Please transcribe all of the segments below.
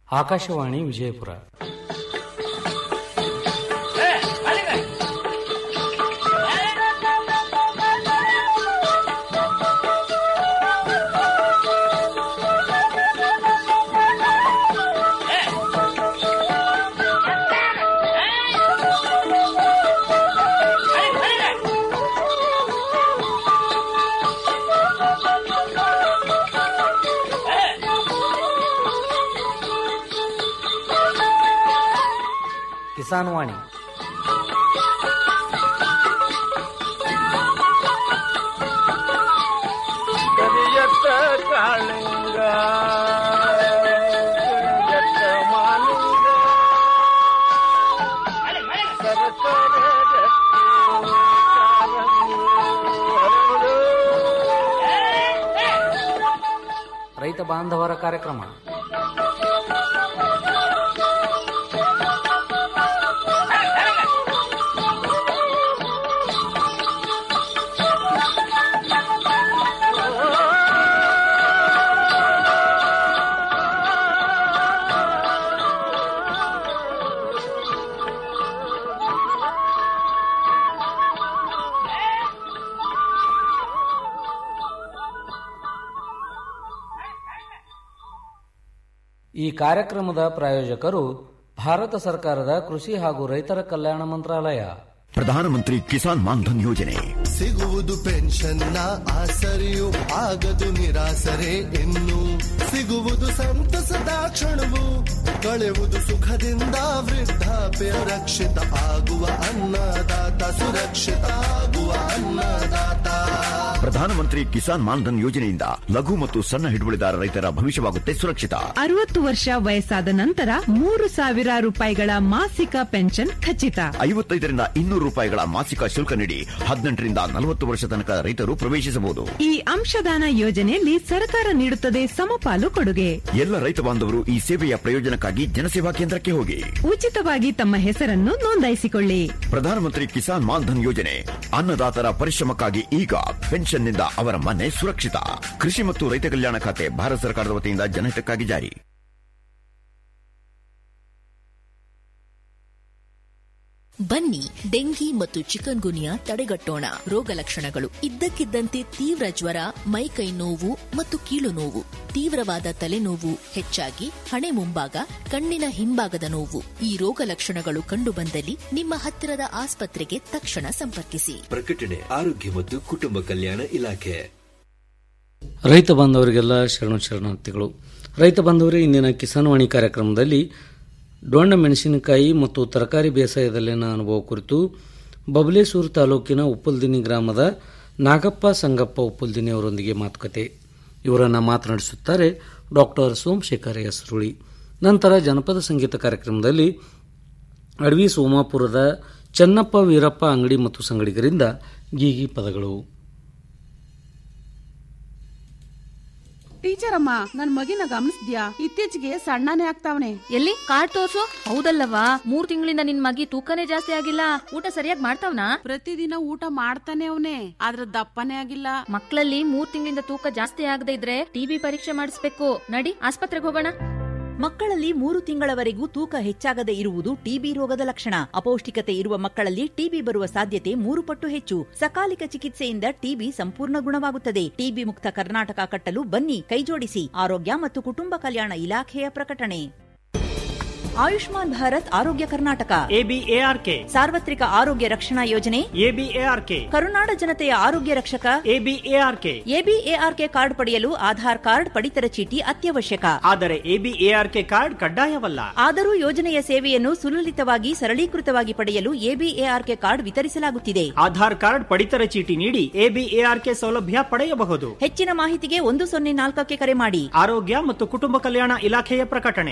ಆಕಾಶವಾಣಿ ವಿಜಯಪುರ ಕಿಸಾನ್ ವಾಣಿ ಕರಿಯತ್ತ ಕಾಳಿಂಗ ಕರಿಯತ್ತ ಮಾಲಿಂಗ ಸರಸರ ಗಟ್ಟಿ ಕಾಲಂಗಿ ಹರಡು. ರೈತ ಬಾಂಧವರ ಕಾರ್ಯಕ್ರಮ ಈ ಕಾರ್ಯಕ್ರಮದ ಪ್ರಾಯೋಜಕರು ಭಾರತ ಸರ್ಕಾರದ ಕೃಷಿ ಹಾಗೂ ರೈತರ ಕಲ್ಯಾಣ ಮಂತ್ರಾಲಯ ಪ್ರಧಾನಮಂತ್ರಿ ಕಿಸಾನ್ ಮಾನ್ಧನ್ ಯೋಜನೆ ಸಿಗುವುದು ಪೆನ್ಷನ್ನ ಆಸರೆಯು ಆಗದು ನಿರಾಸರೆ ಇನ್ನು ಸಿಗುವುದು ಸಂತಸದ ಕ್ಷಣವು ಕಳೆವುದು ಸುಖದಿಂದ ವೃದ್ಧಾಪ್ಯ ರಕ್ಷಿತ ಆಗುವ ಅನ್ನದಾತ ಸುರಕ್ಷಿತ ಆಗುವ ಅನ್ನದಾತ ಪ್ರಧಾನಮಂತ್ರಿ ಕಿಸಾನ್ ಮಾನ್ಧನ್ ಯೋಜನೆಯಿಂದ ಲಘು ಮತ್ತು ಸಣ್ಣ ಹಿಡುವಳಿದಾರ ರೈತರ ಭವಿಷ್ಯವಾಗುತ್ತೆ ಸುರಕ್ಷಿತ ಅರವತ್ತು ವರ್ಷ ವಯಸ್ಸಾದ ನಂತರ ಮೂರು ಸಾವಿರ ರೂಪಾಯಿಗಳ ಮಾಸಿಕ ಪೆನ್ಷನ್ ಖಚಿತ ಐವತ್ತೈದರಿಂದ ಇನ್ನೂರು ರೂಪಾಯಿಗಳ ಮಾಸಿಕ ಶುಲ್ಕ ನೀಡಿ ಹದಿನೆಂಟರಿಂದ ನಲವತ್ತು ವರ್ಷ ತನಕ ರೈತರು ಪ್ರವೇಶಿಸಬಹುದು ಈ ಅಂಶದಾನ ಯೋಜನೆಯಲ್ಲಿ ಸರ್ಕಾರ ನೀಡುತ್ತದೆ ಸಮಪಾಲು ಕೊಡುಗೆ ಎಲ್ಲ ರೈತ ಬಾಂಧವರು ಈ ಸೇವೆಯ ಪ್ರಯೋಜನಕ್ಕಾಗಿ ಜನಸೇವಾ ಕೇಂದ್ರಕ್ಕೆ ಹೋಗಿ ಉಚಿತವಾಗಿ ತಮ್ಮ ಹೆಸರನ್ನು ನೋಂದಾಯಿಸಿಕೊಳ್ಳಿ ಪ್ರಧಾನಮಂತ್ರಿ ಕಿಸಾನ್ ಮಾನ್ಧನ್ ಯೋಜನೆ ಅನ್ನದಾತರ ಪರಿಶ್ರಮಕ್ಕಾಗಿ ಈಗ ಪೆನ್ಷನ್ನಿಂದ ಅವರ ಮನೆ ಸುರಕ್ಷಿತ ಕೃಷಿ ಮತ್ತು ರೈತ ಕಲ್ಯಾಣ ಖಾತೆ ಭಾರತ ಸರ್ಕಾರದ ವತಿಯಿಂದ ಜನಹಿತಕ್ಕಾಗಿ ಜಾರಿ ಬನ್ನಿ ಡೆಂಗಿ ಮತ್ತು ಚಿಕನ್ ಗುನಿಯಾ ತಡೆಗಟ್ಟೋಣ ರೋಗ ಲಕ್ಷಣಗಳು ಇದ್ದಕ್ಕಿದ್ದಂತೆ ತೀವ್ರ ಜ್ವರ ಮೈಕೈ ನೋವು ಮತ್ತು ಕೀಲು ನೋವು ತೀವ್ರವಾದ ತಲೆನೋವು ಹೆಚ್ಚಾಗಿ ಹಣೆ ಮುಂಭಾಗ ಕಣ್ಣಿನ ಹಿಂಭಾಗದ ನೋವು ಈ ರೋಗ ಲಕ್ಷಣಗಳು ಕಂಡುಬಂದಲ್ಲಿ ನಿಮ್ಮ ಹತ್ತಿರದ ಆಸ್ಪತ್ರೆಗೆ ತಕ್ಷಣ ಸಂಪರ್ಕಿಸಿ ಪ್ರಕಟಣೆ ಆರೋಗ್ಯ ಮತ್ತು ಕುಟುಂಬ ಕಲ್ಯಾಣ ಇಲಾಖೆ ರೈತ ಬಾಂಧವರಿಗೆಲ್ಲ ಶರಣ ಶರಣಾರ್ಥಿಗಳು ರೈತ ಬಾಂಧವರೇ ಇಂದಿನ ಕಿಸಾನ್ ವಾಣಿ ಕಾರ್ಯಕ್ರಮದಲ್ಲಿ ಡೊಣ್ಣ ಮೆಣಸಿನಕಾಯಿ ಮತ್ತು ತರಕಾರಿ ಬೇಸಾಯದಲ್ಲಿನ ಅನುಭವ ಕುರಿತು ಬಬಲೇಶ್ವರ ತಾಲೂಕಿನ ಉಪ್ಪಲ್ದಿನಿ ಗ್ರಾಮದ ನಾಗಪ್ಪ ಸಂಗಪ್ಪ ಉಪ್ಪಲ್ದಿನಿ ಅವರೊಂದಿಗೆ ಮಾತುಕತೆ ಇವರನ್ನು ಮಾತನಾಡಿಸುತ್ತಾರೆ ಡಾಕ್ಟರ್ ಸೋಮಶೇಖರ ಹೆಸರುಳಿ ನಂತರ ಜನಪದ ಸಂಗೀತ ಕಾರ್ಯಕ್ರಮದಲ್ಲಿ ಅಡವಿ ಸೋಮಾಪುರದ ಚನ್ನಪ್ಪ ವೀರಪ್ಪ ಅಂಗಡಿ ಮತ್ತು ಸಂಗಡಿಗರಿಂದ ಗೀಗಿ ಪದಗಳು ಟೀಚರ್ ಅಮ್ಮ ನನ್ ಮಗಿನ ಗಮನಿಸ್ದ್ಯಾ ಇತ್ತೀಚೆಗೆ ಸಣ್ಣನೇ ಆಗ್ತಾವನೆ ಎಲ್ಲಿ ಕಾರ್ಡ್ ತೋರ್ಸು ಹೌದಲ್ಲವಾ ಮೂರ್ ತಿಂಗಳಿಂದ ನಿನ್ ಮಗಿ ತೂಕನೇ ಜಾಸ್ತಿ ಆಗಿಲ್ಲ ಊಟ ಸರಿಯಾಗಿ ಮಾಡ್ತಾವ್ನಾ ಪ್ರತಿದಿನ ಊಟ ಮಾಡ್ತಾನೆ ಅವನೇ ಆದ್ರ ದಪ್ಪನೇ ಆಗಿಲ್ಲ ಮಕ್ಕಳಲ್ಲಿ ಮೂರ್ ತಿಂಗಳಿಂದ ತೂಕ ಜಾಸ್ತಿ ಆಗದೆ ಇದ್ರೆ ಟಿಬಿ ಪರೀಕ್ಷೆ ಮಾಡಿಸ್ಬೇಕು ನಡಿ ಆಸ್ಪತ್ರೆಗೆ ಹೋಗೋಣ ಮಕ್ಕಳಲ್ಲಿ ಮೂರು ತಿಂಗಳವರೆಗೂ ತೂಕ ಹೆಚ್ಚಾಗದೆ ಇರುವುದು ಟಿಬಿ ರೋಗದ ಲಕ್ಷಣ ಅಪೌಷ್ಟಿಕತೆ ಇರುವ ಮಕ್ಕಳಲ್ಲಿ ಟಿಬಿ ಬರುವ ಸಾಧ್ಯತೆ ಮೂರು ಪಟ್ಟು ಹೆಚ್ಚು ಸಕಾಲಿಕ ಚಿಕಿತ್ಸೆಯಿಂದ ಟಿಬಿ ಸಂಪೂರ್ಣ ಗುಣವಾಗುತ್ತದೆ ಟಿಬಿ ಮುಕ್ತ ಕರ್ನಾಟಕ ಕಟ್ಟಲು ಬನ್ನಿ ಕೈಜೋಡಿಸಿ ಆರೋಗ್ಯ ಮತ್ತು ಕುಟುಂಬ ಕಲ್ಯಾಣ ಇಲಾಖೆಯ ಪ್ರಕಟಣೆ ಆಯುಷ್ಮಾನ್ ಭಾರತ್ ಆರೋಗ್ಯ ಕರ್ನಾಟಕ ಎಬಿಎಆರ್ಕೆ ಸಾರ್ವತ್ರಿಕ ಆರೋಗ್ಯ ರಕ್ಷಣಾ ಯೋಜನೆ ಎಬಿಎಆರ್ಕೆ ಕರುನಾಡ ಜನತೆಯ ಆರೋಗ್ಯ ರಕ್ಷಕ ಎಬಿಎಆರ್ಕೆ ಎಬಿಎಆರ್ಕೆ ಕಾರ್ಡ್ ಪಡೆಯಲು ಆಧಾರ್ ಕಾರ್ಡ್ ಪಡಿತರ ಚೀಟಿ ಅತ್ಯವಶ್ಯಕ ಆದರೆ ಎಬಿಎಆರ್ಕೆ ಕಾರ್ಡ್ ಕಡ್ಡಾಯವಲ್ಲ ಆದರೂ ಯೋಜನೆಯ ಸೇವೆಯನ್ನು ಸುಲಲಿತವಾಗಿ ಸರಳೀಕೃತವಾಗಿ ಪಡೆಯಲು ಎಬಿಎಆರ್ಕೆ ಕಾರ್ಡ್ ವಿತರಿಸಲಾಗುತ್ತಿದೆ ಆಧಾರ್ ಕಾರ್ಡ್ ಪಡಿತರ ಚೀಟಿ ನೀಡಿ ಎಬಿಎಆರ್ಕೆ ಸೌಲಭ್ಯ ಪಡೆಯಬಹುದು ಹೆಚ್ಚಿನ ಮಾಹಿತಿಗೆ ಒಂದು ಸೊನ್ನೆ ನಾಲ್ಕಕ್ಕೆ ಕರೆ ಮಾಡಿ ಆರೋಗ್ಯ ಮತ್ತು ಕುಟುಂಬ ಕಲ್ಯಾಣ ಇಲಾಖೆಯ ಪ್ರಕಟಣೆ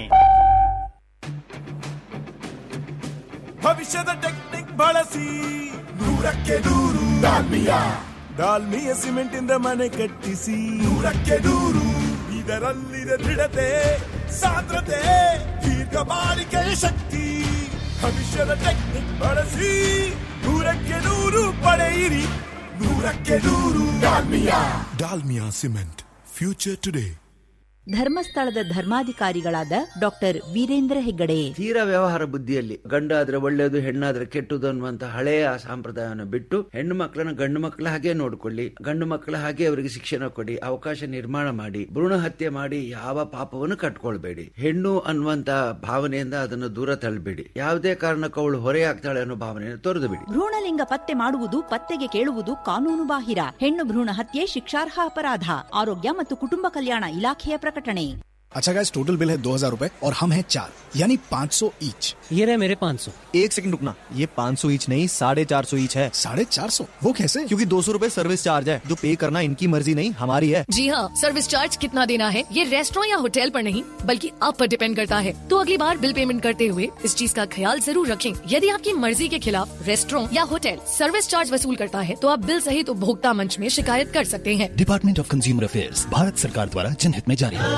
ಭವಿಷ್ಯದ ಟೆಕ್ನಿಕ್ ಬಳಸಿ ನೂರಕ್ಕೆ ನೂರು ಡಾಲ್ಮಿಯಾ ಡಾಲ್ಮಿಯ ಸಿಮೆಂಟ್ ಇಂದ ಮನೆ ಕಟ್ಟಿಸಿ ನೂರಕ್ಕೆ ನೂರು ಇದರಲ್ಲಿದೆ ದೃಢತೆ ಸಾಂದ್ರತೆ ದೀರ್ಘ ಬಾಳಿಕೆಯ ಶಕ್ತಿ ಭವಿಷ್ಯದ ಟೆಕ್ನಿಕ್ ಬಳಸಿ ನೂರಕ್ಕೆ ನೂರು ಪಡೆಯಿರಿ ನೂರಕ್ಕೆ ನೂರು Dalmia Dalmia cement future today ಧರ್ಮಸ್ಥಳದ ಧರ್ಮಾಧಿಕಾರಿಗಳಾದ ಡಾಕ್ಟರ್ ವೀರೇಂದ್ರ ಹೆಗ್ಗಡೆ ತೀರಾ ವ್ಯವಹಾರ ಬುದ್ಧಿಯಲ್ಲಿ ಗಂಡಾದ್ರೆ ಒಳ್ಳೆಯದು ಹೆಣ್ಣಾದ್ರೆ ಕೆಟ್ಟದು ಅನ್ನುವಂತ ಹಳೆಯ ಸಂಪ್ರದಾಯವನ್ನು ಬಿಟ್ಟು ಹೆಣ್ಣು ಮಕ್ಕಳನ್ನ ಗಂಡು ಮಕ್ಕಳ ಹಾಗೆ ನೋಡ್ಕೊಳ್ಳಿ ಗಂಡು ಮಕ್ಕಳ ಹಾಗೆ ಅವರಿಗೆ ಶಿಕ್ಷಣ ಕೊಡಿ ಅವಕಾಶ ನಿರ್ಮಾಣ ಮಾಡಿ ಭ್ರೂಣ ಹತ್ಯೆ ಮಾಡಿ ಯಾವ ಪಾಪವನ್ನು ಕಟ್ಕೊಳ್ಬೇಡಿ ಹೆಣ್ಣು ಅನ್ನುವಂತ ಭಾವನೆಯಿಂದ ಅದನ್ನು ದೂರ ತಳ್ಳಬೇಡಿ ಯಾವುದೇ ಕಾರಣಕ್ಕೂ ಅವಳು ಹೊರೆಯಾಗ್ತಾಳೆ ಅನ್ನೋ ಭಾವನೆಯನ್ನು ತೊರೆದು ಬಿಡಿ ಭ್ರೂಣಲಿಂಗ ಪತ್ತೆ ಮಾಡುವುದು ಪತ್ತೆಗೆ ಕೇಳುವುದು ಕಾನೂನು ಬಾಹಿರ ಹೆಣ್ಣು ಭ್ರೂಣ ಹತ್ಯೆ ಶಿಕ್ಷಾರ್ಹ ಅಪರಾಧ ಆರೋಗ್ಯ ಮತ್ತು ಕುಟುಂಬ ಕಲ್ಯಾಣ ಇಲಾಖೆಯ ಪ್ರಕಟಣೆ अच्छा गाइस टोटल बिल है दो हजार रूपए और हम हैं चार यानी पाँच सौ ईच ये रहे मेरे पाँच सौ एक सेकंड रुकना ये पाँच सौ ईच नहीं साढ़े चार सौ ईच है साढ़े चार सौ वो कैसे क्योंकि दो सौ रूपए सर्विस चार्ज है जो पे करना इनकी मर्जी नहीं हमारी है जी हाँ सर्विस चार्ज कितना देना है ये रेस्टोरेंट या होटल पर नहीं बल्कि आप पर डिपेंड करता है तो अगली बार बिल पेमेंट करते हुए इस चीज का ख्याल जरूर रखें यदि आपकी मर्जी के खिलाफ रेस्टोरेंट या होटल सर्विस चार्ज वसूल करता है तो आप बिल सहित उपभोक्ता मंच में शिकायत कर सकते हैं department of consumer affairs Bharat सरकार द्वारा जनहित में जारी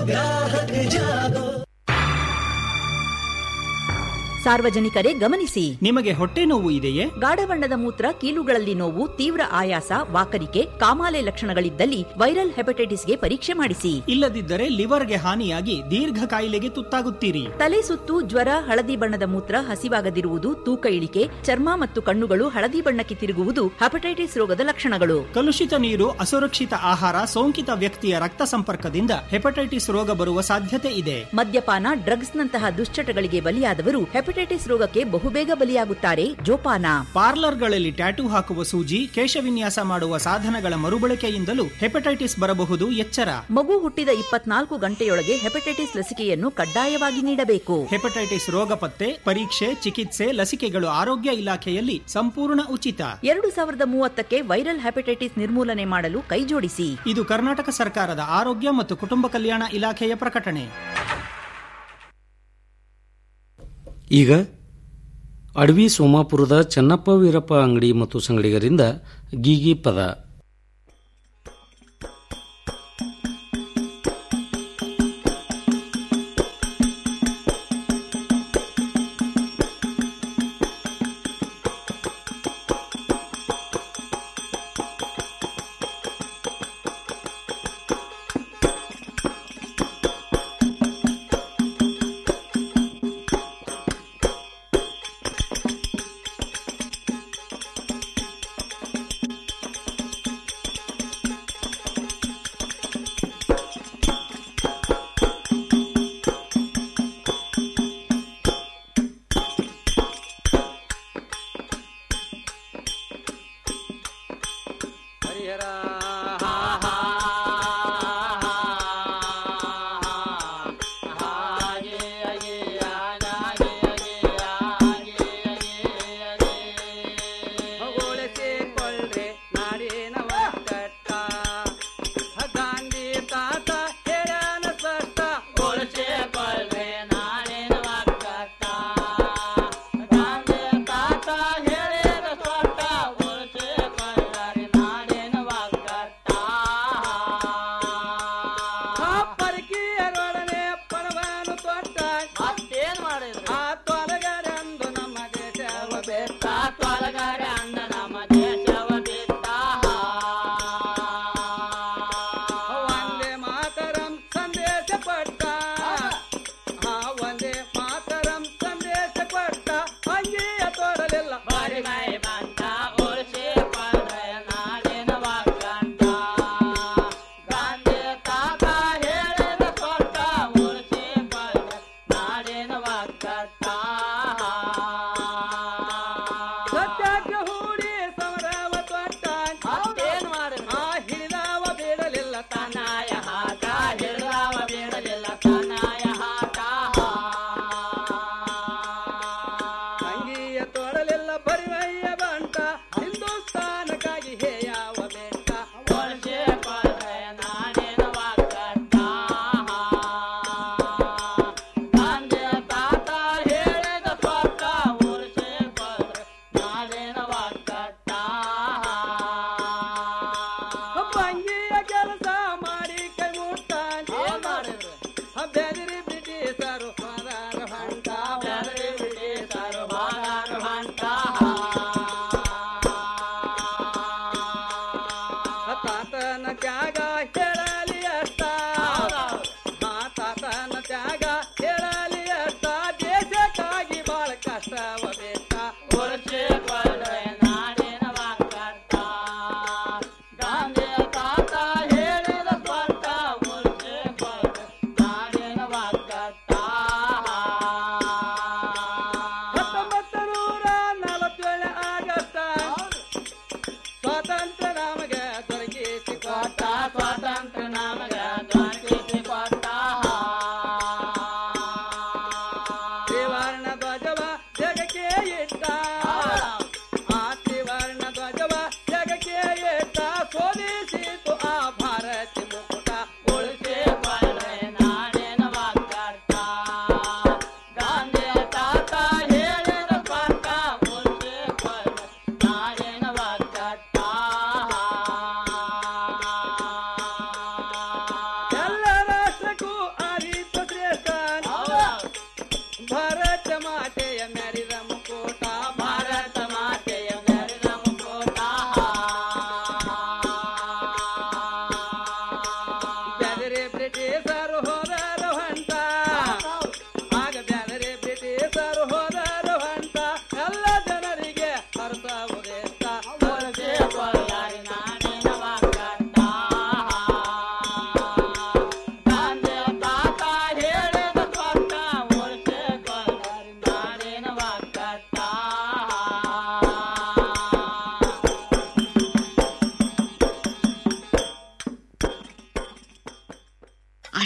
ಸಾರ್ವಜನಿಕರೇ ಗಮನಿಸಿ ನಿಮಗೆ ಹೊಟ್ಟೆ ನೋವು ಇದೆಯೇ ಗಾಢ ಬಣ್ಣದ ಮೂತ್ರ ಕೀಲುಗಳಲ್ಲಿ ನೋವು ತೀವ್ರ ಆಯಾಸ ವಾಕರಿಕೆ ಕಾಮಾಲೆ ಲಕ್ಷಣಗಳಿದ್ದಲ್ಲಿ ವೈರಲ್ ಹೆಪಟೈಟಿಸ್ಗೆ ಪರೀಕ್ಷೆ ಮಾಡಿಸಿ ಇಲ್ಲದಿದ್ದರೆ ಲಿವರ್ಗೆ ಹಾನಿಯಾಗಿ ದೀರ್ಘ ಕಾಯಿಲೆಗೆ ತುತ್ತಾಗುತ್ತೀರಿ ತಲೆ ಸುತ್ತು ಜ್ವರ ಹಳದಿ ಬಣ್ಣದ ಮೂತ್ರ ಹಸಿವಾಗದಿರುವುದು ತೂಕ ಇಳಿಕೆ ಚರ್ಮ ಮತ್ತು ಕಣ್ಣುಗಳು ಹಳದಿ ಬಣ್ಣಕ್ಕೆ ತಿರುಗುವುದು ಹೆಪಟೈಟಿಸ್ ರೋಗದ ಲಕ್ಷಣಗಳು ಕಲುಷಿತ ನೀರು ಅಸುರಕ್ಷಿತ ಆಹಾರ ಸೋಂಕಿತ ವ್ಯಕ್ತಿಯ ರಕ್ತ ಸಂಪರ್ಕದಿಂದ ಹೆಪಟೈಟಿಸ್ ರೋಗ ಬರುವ ಸಾಧ್ಯತೆ ಇದೆ ಮದ್ಯಪಾನ ಡ್ರಗ್ಸ್ ನಂತಹ ದುಶ್ಚಟಗಳಿಗೆ ಬಲಿಯಾದವರು ಹೆಪಟೈಟಿಸ್ ರೋಗಕ್ಕೆ ಬಹುಬೇಗ ಬಲಿಯಾಗುತ್ತಾರೆ ಜೋಪಾನ ಪಾರ್ಲರ್ಗಳಲ್ಲಿ ಟ್ಯಾಟೂ ಹಾಕುವ ಸೂಜಿ ಕೇಶವಿನ್ಯಾಸ ಮಾಡುವ ಸಾಧನಗಳ ಮರುಬಳಕೆಯಿಂದಲೂ ಹೆಪಟೈಟಿಸ್ ಬರಬಹುದು ಎಚ್ಚರ ಮಗು ಹುಟ್ಟಿದ ಇಪ್ಪತ್ನಾಲ್ಕು ಗಂಟೆಯೊಳಗೆ ಹೆಪಟೈಟಿಸ್ ಲಸಿಕೆಯನ್ನು ಕಡ್ಡಾಯವಾಗಿ ನೀಡಬೇಕು ಹೆಪಟೈಟಿಸ್ ರೋಗ ಪತ್ತೆ ಪರೀಕ್ಷೆ ಚಿಕಿತ್ಸೆ ಲಸಿಕೆಗಳು ಆರೋಗ್ಯ ಇಲಾಖೆಯಲ್ಲಿ ಸಂಪೂರ್ಣ ಉಚಿತ ಎರಡು ಸಾವಿರದ ಮೂವತ್ತಕ್ಕೆ ವೈರಲ್ ಹೆಪಟೈಟಿಸ್ ನಿರ್ಮೂಲನೆ ಮಾಡಲು ಕೈಜೋಡಿಸಿ ಇದು ಕರ್ನಾಟಕ ಸರ್ಕಾರದ ಆರೋಗ್ಯ ಮತ್ತು ಕುಟುಂಬ ಕಲ್ಯಾಣ ಇಲಾಖೆಯ ಪ್ರಕಟಣೆ ಈಗ ಅಡವಿ ಸೋಮಾಪುರದ ಚನ್ನಪ್ಪ ವೀರಪ್ಪ ಅಂಗಡಿ ಮತ್ತು ಸಂಗಡಿಗರಿಂದ ಗೀಗಿ ಪದ ಹೊಗಳಿಸಿಕೊಳ್ಳ್ರಿ ನಾಡಿನ ಒಕ್ಕಟ್ಟ ಗಾಂಧಿ ತಾತ ಹೇಳ್ಯಾನ ಸ್ಪಷ್ಟ ಹೊಗಳಿಸಿಕೊಳ್ಳ್ರಿ ನಾಡಿನ ಒಕ್ಕಟ್ಟ ಗಾಂಧಿ ತಾತ ಹೇಳಿದ ಸ್ಪಷ್ಟ ಹೊಗಳಿಸಿಕೊಳ್ಳ್ರಿ ನಾಡಿನ ಒಕ್ಕಟ್ಟ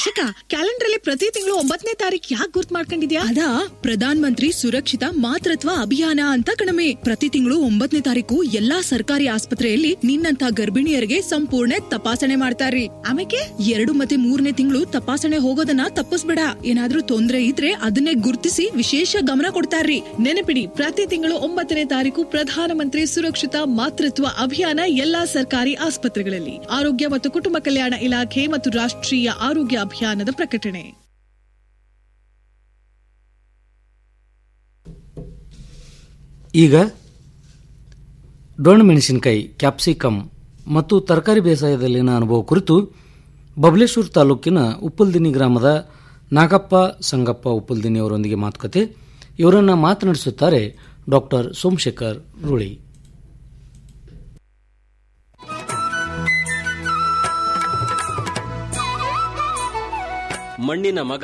ಆಶಿಕಾ ಕ್ಯಾಲೆಂಡರ್ ಅಲ್ಲಿ ಪ್ರತಿ ತಿಂಗಳು ಒಂಬತ್ತನೇ ತಾರೀಕು ಯಾಕೆ ಗುರ್ತ್ ಮಾಡ್ಕೊಂಡಿದ್ಯಾ ಅದಾ ಪ್ರಧಾನ್ ಮಂತ್ರಿ ಸುರಕ್ಷಿತ ಮಾತೃತ್ವ ಅಭಿಯಾನ ಅಂತ ಕಣಮೆ ಪ್ರತಿ ತಿಂಗಳು ಒಂಬತ್ತನೇ ತಾರೀಕು ಎಲ್ಲಾ ಸರ್ಕಾರಿ ಆಸ್ಪತ್ರೆಯಲ್ಲಿ ನಿನ್ನಂತ ಗರ್ಭಿಣಿಯರಿಗೆ ಸಂಪೂರ್ಣ ತಪಾಸಣೆ ಮಾಡ್ತಾರ್ರಿ ಆಮೇಲೆ ಎರಡು ಮತ್ತೆ ಮೂರನೇ ತಿಂಗಳು ತಪಾಸಣೆ ಹೋಗೋದನ್ನ ತಪ್ಪಿಸ್ಬೇಡ ಏನಾದ್ರೂ ತೊಂದ್ರೆ ಇದ್ರೆ ಅದನ್ನೇ ಗುರ್ತಿಸಿ ವಿಶೇಷ ಗಮನ ಕೊಡ್ತಾರ್ರಿ ನೆನಪಿಡಿ ಪ್ರತಿ ತಿಂಗಳು ಒಂಬತ್ತನೇ ತಾರೀಕು ಪ್ರಧಾನಮಂತ್ರಿ ಸುರಕ್ಷಿತ ಮಾತೃತ್ವ ಅಭಿಯಾನ ಎಲ್ಲಾ ಸರ್ಕಾರಿ ಆಸ್ಪತ್ರೆಗಳಲ್ಲಿ ಆರೋಗ್ಯ ಮತ್ತು ಕುಟುಂಬ ಕಲ್ಯಾಣ ಇಲಾಖೆ ಮತ್ತು ರಾಷ್ಟ್ರೀಯ ಆರೋಗ್ಯ ಅಭಿಯಾನದ ಪ್ರಕಟಣೆ ಈಗ ಡೊಣ ಮೆಣಸಿನಕಾಯಿ ಕ್ಯಾಪ್ಸಿಕಮ್ ಮತ್ತು ತರಕಾರಿ ಬೇಸಾಯದಲ್ಲಿನ ಅನುಭವ ಕುರಿತು ಬಬಲೇಶ್ವರ ತಾಲೂಕಿನ ಉಪ್ಪಲ್ದಿನಿ ಗ್ರಾಮದ ನಾಗಪ್ಪ ಸಂಗಪ್ಪ ಉಪ್ಪಲ್ದಿನಿ ಅವರೊಂದಿಗೆ ಮಾತುಕತೆ ಇವರನ್ನ ಮಾತನಾಡಿಸುತ್ತಾರೆ ಡಾಕ್ಟರ್ ಸೋಮಶೇಖರ್ ರೂಳಿ ಮಣ್ಣಿನ ಮಗ